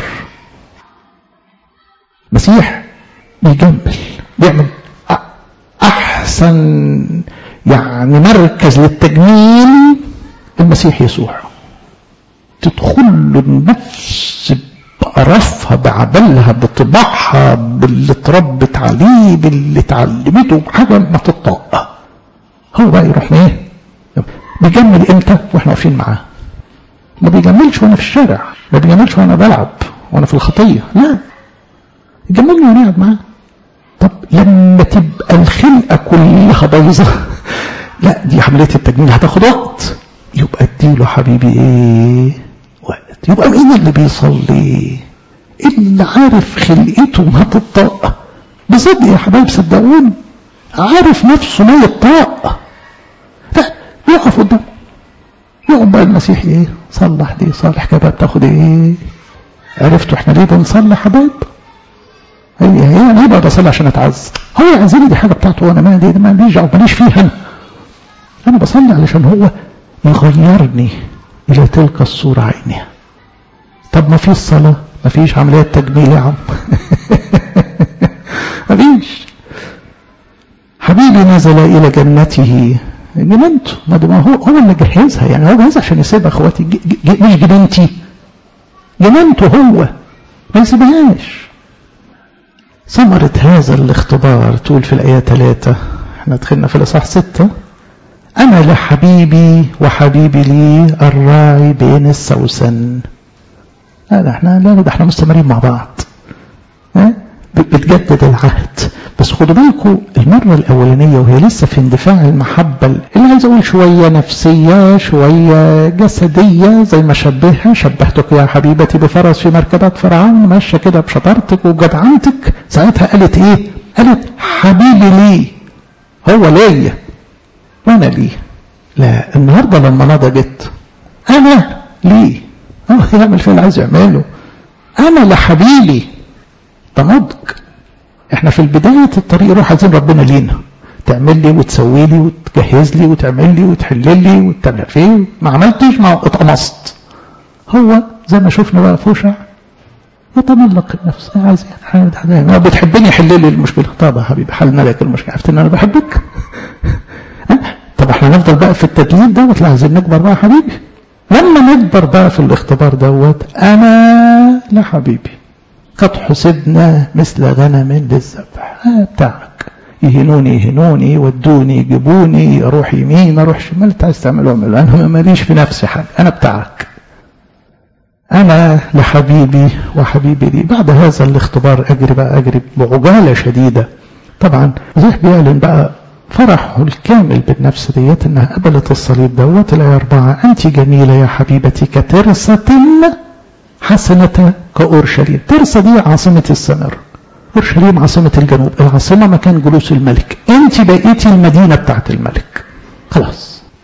مسيح بيجمل بيعمل احسن يعني مركز للتجميل المسيح يسوع تدخل له النفس بقرفها بعبلها بطباعها باللي اتربت عليه باللي اتعلمته حاجه ما تطاق هو بقى يروح ايه بيجمل امتى واحنا واقفين معاه ما بيجملش وانا في الشارع ما بيجملش وانا بلعب وانا في الخطيه لا يجملني وانا قاعد معاه طب لما تبقى الخلقه كلها بايظه لا دي عمليه التجميل هتاخد وقت يبقى اديله حبيبي ايه وقت يبقى مين اللي بيصلي اللي عارف خلقته ما تطاق بصدق يا حبايب صدقوني عارف نفسه ما يطاق لا يقف قدامه يقعد بقى المسيح ايه صلح دي صالح كده بتاخد ايه عرفتوا احنا ليه بنصلي حبايب هي هي انا بقى بصلي عشان اتعز هو يعزني دي حاجه بتاعته وانا ما دي ماليش ماليش فيها انا انا بصلي علشان هو يغيرني الى تلك الصوره عينها طب ما فيش صلاه ما فيش عمليه تجميل يا عم ما فيش حبيبي نزل الى جنته جننته ما هو هو اللي جهزها يعني هو جهزها عشان يسيبها اخواتي مش جننتي جننته هو ما يسيبهاش ثمرة هذا الاختبار تقول في الآية ثلاثة احنا دخلنا في الإصحاح ستة أنا لحبيبي وحبيبي لي الراعي بين السوسن لا ده احنا لا ده احنا مستمرين مع بعض ها بتجدد العهد بس خدوا بالكم المرة الأولانية وهي لسه في اندفاع المحبة اللي عايز أقول شوية نفسية شوية جسدية زي ما شبهها شبهتك يا حبيبتي بفرس في مركبات فرعون ماشية كده بشطارتك وجدعنتك ساعتها قالت إيه؟ قالت حبيبي لي هو ليا وأنا ليه لا النهاردة لما نضجت أنا ليه هو يعمل فيه اللي عايز يعمله أنا لحبيبي ده نضج احنا في بداية الطريق روح عايزين ربنا لينا تعمل لي وتسوي لي وتجهز لي وتعمل لي وتحل لي وتعمل فيه ما عملتش ما اتقمصت هو زي ما شفنا بقى فوشع يتملق النفس عايز يعني بتحبني يحل لي المشكلة طب يا حبيبي حلنا لك المشكلة عرفت ان انا بحبك طب احنا نفضل بقى في التدليل دوت لا عايزين نكبر بقى يا حبيبي لما نكبر بقى في الاختبار دوت انا لا حبيبي قد حسبنا مثل غنم للذبح آه بتاعك يهنوني يهنوني يودوني يجيبوني اروح يمين اروح شمال انت عايز تعمله اعمله انا ماليش في نفسي حاجه انا بتاعك انا لحبيبي وحبيبي لي بعد هذا الاختبار اجري بقى اجري بعجاله شديده طبعا زي بيعلن بقى فرحه الكامل بالنفس ديت انها قبلت الصليب دوت الايه اربعه انت جميله يا حبيبتي كترسه حسنة كأورشليم ترسى دي عاصمة السمر أورشليم عاصمة الجنوب العاصمة مكان جلوس الملك أنت بقيتي المدينة بتاعت الملك خلاص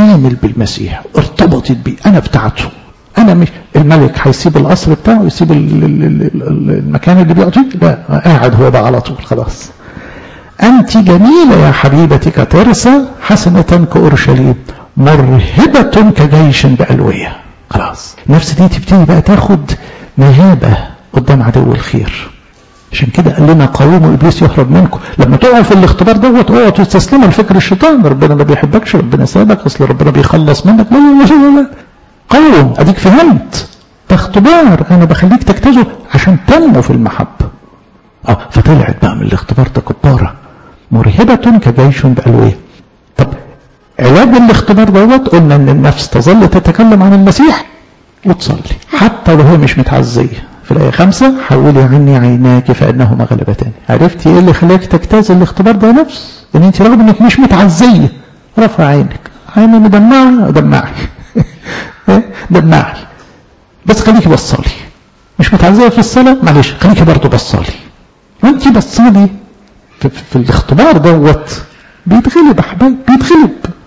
كامل بالمسيح ارتبطت بيه انا بتاعته انا مش الملك هيسيب القصر بتاعه يسيب ال- ال- ال- ال- المكان اللي بيقعد فيه لا قاعد هو بقى على طول خلاص أنت جميلة يا حبيبتي كترسة حسنة كأورشليم مرهبة كجيش بألوية خلاص النفس دي تبتدي بقى تاخد مهابة قدام عدو الخير عشان كده قال لنا قاوموا ابليس يهرب منكم لما تقعوا في الاختبار دوت اوعوا تستسلموا لفكر الشيطان ربنا ما بيحبكش ربنا سابك اصل ربنا بيخلص منك لا لا لا لا, لا. قاوم اديك فهمت ده اختبار انا بخليك تجتازه عشان تنمو في المحبه اه فطلعت بقى من الاختبار ده كباره مرهبه كجيش بالويه طب علاج الاختبار دوت قلنا ان النفس تظل تتكلم عن المسيح وتصلي حتى لو هي مش متعزيه في الآية خمسة حولي عني عيناك فإنهما غلبتان عرفتي إيه اللي خلاك تجتاز الاختبار ده يا نفس إن أنت رغم إنك مش متعزية رفع عينك عيني مدمعة دمعي دمعي بس خليكي بصالي مش متعزية في الصلاة معلش خليكي برضه بصالي وأنت بصالي في, في, في الاختبار دوت بيتغلب يا حبايبي بيتغلب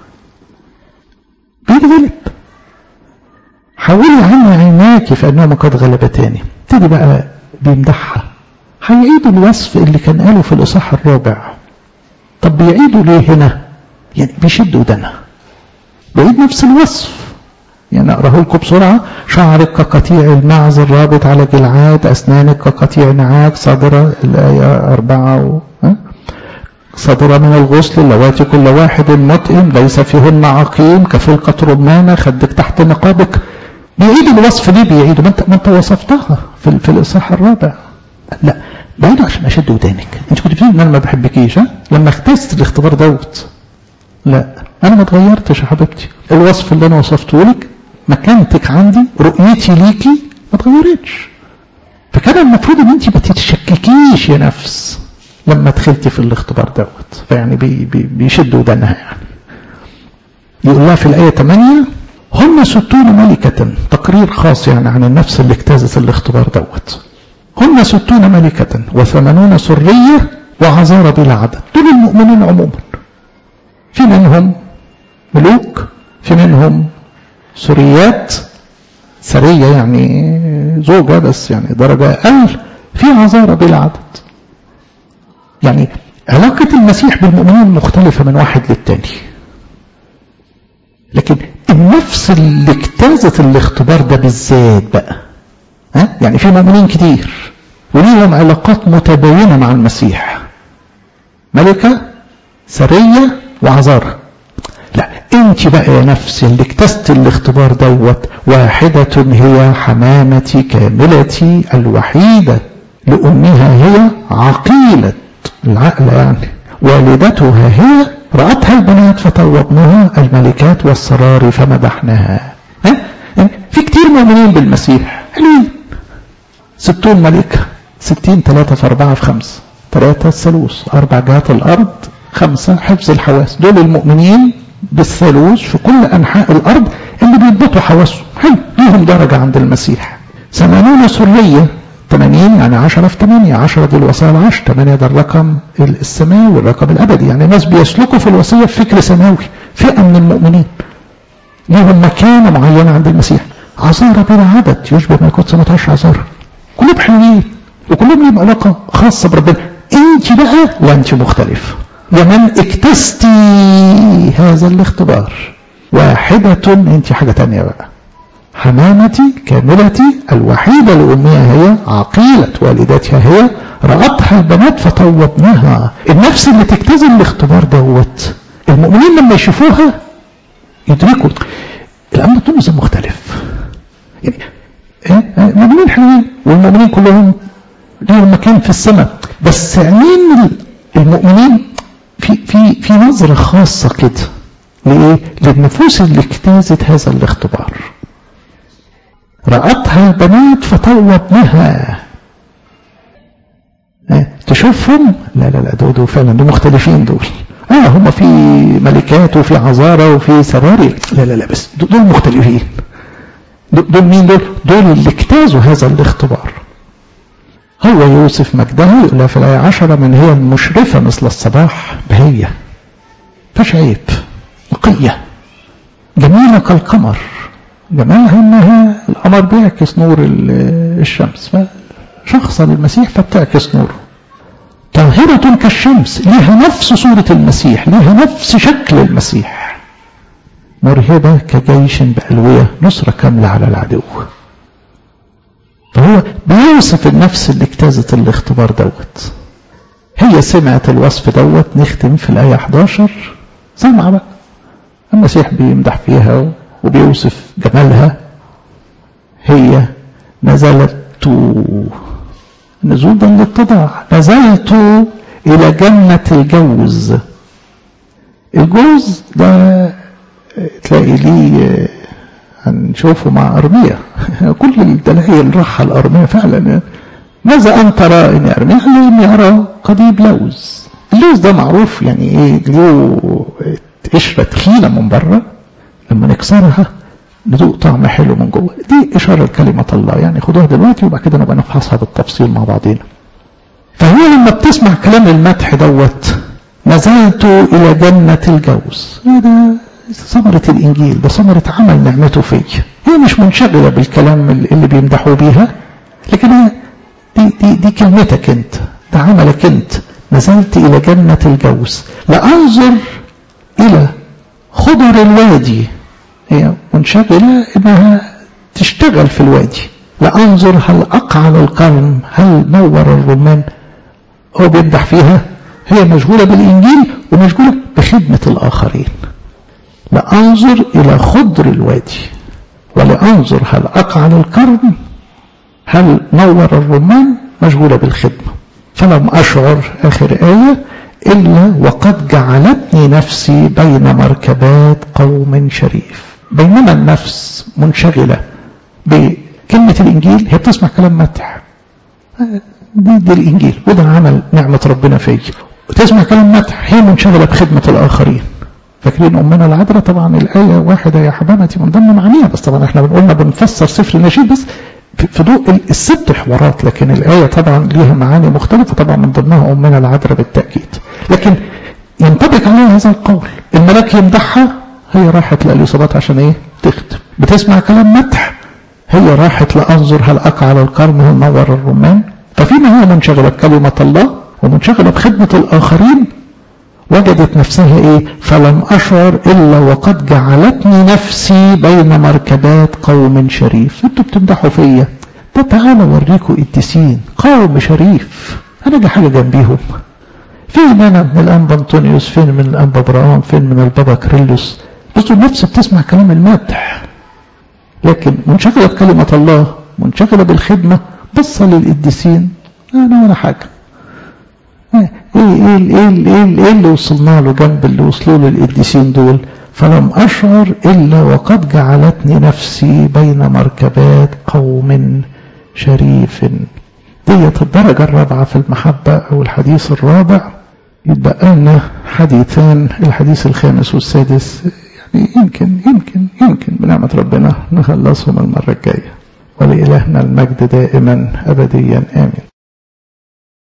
بيتغلب حولي عني عيناك فانهما قد غلبتاني ابتدي بقى بيمدحها هيعيدوا الوصف اللي كان قاله في الاصحاح الرابع طب بيعيدوا ليه هنا يعني بيشدوا ودنا بيعيد نفس الوصف يعني اقراه لكم بسرعه شعرك كقطيع المعز الرابط على جلعاد اسنانك كقطيع نعاج صادره الايه اربعه و... ها؟ صدر من الغسل اللواتي كل واحد مطئم ليس فيهن عقيم كفلقة رمانة خدك تحت نقابك بيعيدوا الوصف ليه بيعيدوا ما انت, ما انت وصفتها في, في الاصحاح الرابع لا بعيدوا عشان اشد ودانك انت كنت بتقول ان انا ما بحبكيش ها لما اختزت الاختبار دوت لا انا ما اتغيرتش يا حبيبتي الوصف اللي انا وصفته لك مكانتك عندي رؤيتي ليكي ما اتغيرتش فكان المفروض ان انت ما تتشككيش يا نفس لما دخلتي في الاختبار دوت فيعني بي بي بيشد ودانها يعني يقول لها في الآية 8 هم ستون ملكة تقرير خاص يعني عن النفس اللي اجتازت الاختبار دوت هم ستون ملكة وثمانون سرية وعذارى بلا عدد دول المؤمنين عموما في منهم ملوك في منهم سريات سرية يعني زوجة بس يعني درجة أقل في عذارى بلا عدد يعني علاقة المسيح بالمؤمنين مختلفة من واحد للتاني لكن النفس اللي اجتازت الاختبار ده بالذات بقى ها؟ يعني في مؤمنين كتير وليهم علاقات متباينة مع المسيح ملكة سرية وعذارة لا انت بقى يا نفسي اللي اجتزت الاختبار دوت واحدة هي حمامتي كاملتي الوحيدة لأمها هي عقيلة العقل يعني والدتها هي رأتها البنات فطوبنها الملكات والسرار فمدحناها ها؟ في كتير مؤمنين بالمسيح حلوين ستون ملكة ستين ثلاثة في أربعة في خمسة ثلاثة الثالوث أربع جهات الأرض خمسة حفظ الحواس دول المؤمنين بالثالوث في كل أنحاء الأرض اللي بيضبطوا حواسهم حلو ليهم درجة عند المسيح ثمانون سرية 80 يعني 10 في 8 10 دي الوصايا العشر 8 ده الرقم السماوي والرقم الابدي يعني الناس بيسلكوا في الوصيه بفكر سماوي فئه من المؤمنين ليهم مكانه معينه عند المسيح عذارى بلا عدد يشبه ما يكون 17 عذارى كلهم حلوين وكلهم ليهم علاقه خاصه بربنا انت بقى لا انت مختلف يا من اكتستي هذا الاختبار واحدة انت حاجة تانية بقى حمامتي كاملتي الوحيدة لأمها هي عقيلة والدتها هي رأتها البنات فطوبناها النفس اللي تجتاز الاختبار دوت المؤمنين لما يشوفوها يدركوا الأمر تونس مختلف يعني المؤمنين حلوين والمؤمنين كلهم لهم مكان في السماء بس عينين المؤمنين في في في نظرة خاصة كده لإيه؟ للنفوس اللي اجتازت هذا الاختبار رأتها البنات فطوبناها اه تشوفهم لا لا لا دول, دول فعلا دول مختلفين دول اه هم في ملكات وفي عذارى وفي سراري لا لا لا بس دول مختلفين دول مين دول دول اللي اجتازوا هذا الاختبار هو يوسف مجدها يقول في الآية عشرة من هي المشرفة مثل الصباح بهية فش عيب نقية جميلة كالقمر جمالها انها القمر بيعكس نور الشمس فشخصا المسيح فبتعكس نوره طاهرة كالشمس لها نفس صورة المسيح لها نفس شكل المسيح مرهبة كجيش بألوية نصرة كاملة على العدو فهو بيوصف النفس اللي اجتازت الاختبار دوت هي سمعت الوصف دوت نختم في الآية 11 سمع بقى المسيح بيمدح فيها وبيوصف جمالها هي نزلت نزول ده الاتضاع نزلت إلى جنة الجوز الجوز ده تلاقي ليه هنشوفه مع أرمية كل الدلائل راحة الأرمية فعلا ماذا أنت راء يا أرمية لم يرى قضيب لوز اللوز ده معروف يعني ايه له قشرة تخينة من بره لما نكسرها ندوق طعم حلو من جوه دي إشارة لكلمة الله يعني خدوها دلوقتي وبعد كده نبقى نفحصها بالتفصيل مع بعضينا فهو لما بتسمع كلام المدح دوت نزلت إلى جنة الجوز ده ثمرة الإنجيل ده ثمرة عمل نعمته فيا هي مش منشغلة بالكلام اللي بيمدحوا بيها لكن هي دي, دي, دي كلمتك انت ده عملك انت نزلت إلى جنة الجوز لأنظر إلى خضر الوادي هي منشغلة إنها تشتغل في الوادي لأنظر هل أقعل القرن هل نور الرمان هو بيمدح فيها هي مشغولة بالإنجيل ومشغولة بخدمة الآخرين لأنظر إلى خضر الوادي ولأنظر هل أقعل القرن هل نور الرمان مشغولة بالخدمة فلم أشعر آخر آية إلا وقد جعلتني نفسي بين مركبات قوم شريف بينما النفس منشغلة بكلمة الإنجيل هي بتسمع كلام مدح دي, دي الإنجيل وده عمل نعمة ربنا فيا وتسمع كلام مدح هي منشغلة بخدمة الآخرين فاكرين أمنا العذراء طبعا الآية واحدة يا حبامتي من ضمن معانيها بس طبعا احنا بنقولنا بنفسر سفر النشيد بس في ضوء الست حوارات لكن الآية طبعا ليها معاني مختلفة طبعا من ضمنها أمنا العذراء بالتأكيد لكن ينطبق عليها هذا القول الملاك يمدحها هي راحت لأليصابات عشان ايه تختم بتسمع كلام مدح هي راحت لأنظر هل أقع على القرن هل نور الرمان ففيما هي منشغلة بكلمة الله ومنشغلة بخدمة الآخرين وجدت نفسها ايه فلم أشعر إلا وقد جعلتني نفسي بين مركبات قوم شريف انتوا بتمدحوا فيا ده تعالى اوريكم قديسين قوم شريف انا دي حاجة جنبيهم فين انا من الانبا انطونيوس فين من الانبا ابراهام فين من البابا كريلوس بس النفس بتسمع كلام المدح لكن منشغلة بكلمة الله منشغلة بالخدمة بصة للقديسين انا ولا حاجة ايه ايه ايه ايه ايه اللي وصلنا له جنب اللي وصلوا له القديسين دول فلم اشعر الا وقد جعلتني نفسي بين مركبات قوم شريف ديت الدرجة الرابعة في المحبة او الحديث الرابع يتبقى لنا حديثان الحديث الخامس والسادس يعني يمكن يمكن يمكن بنعمة ربنا نخلصهم المرة الجاية ولإلهنا المجد دائما أبديا آمين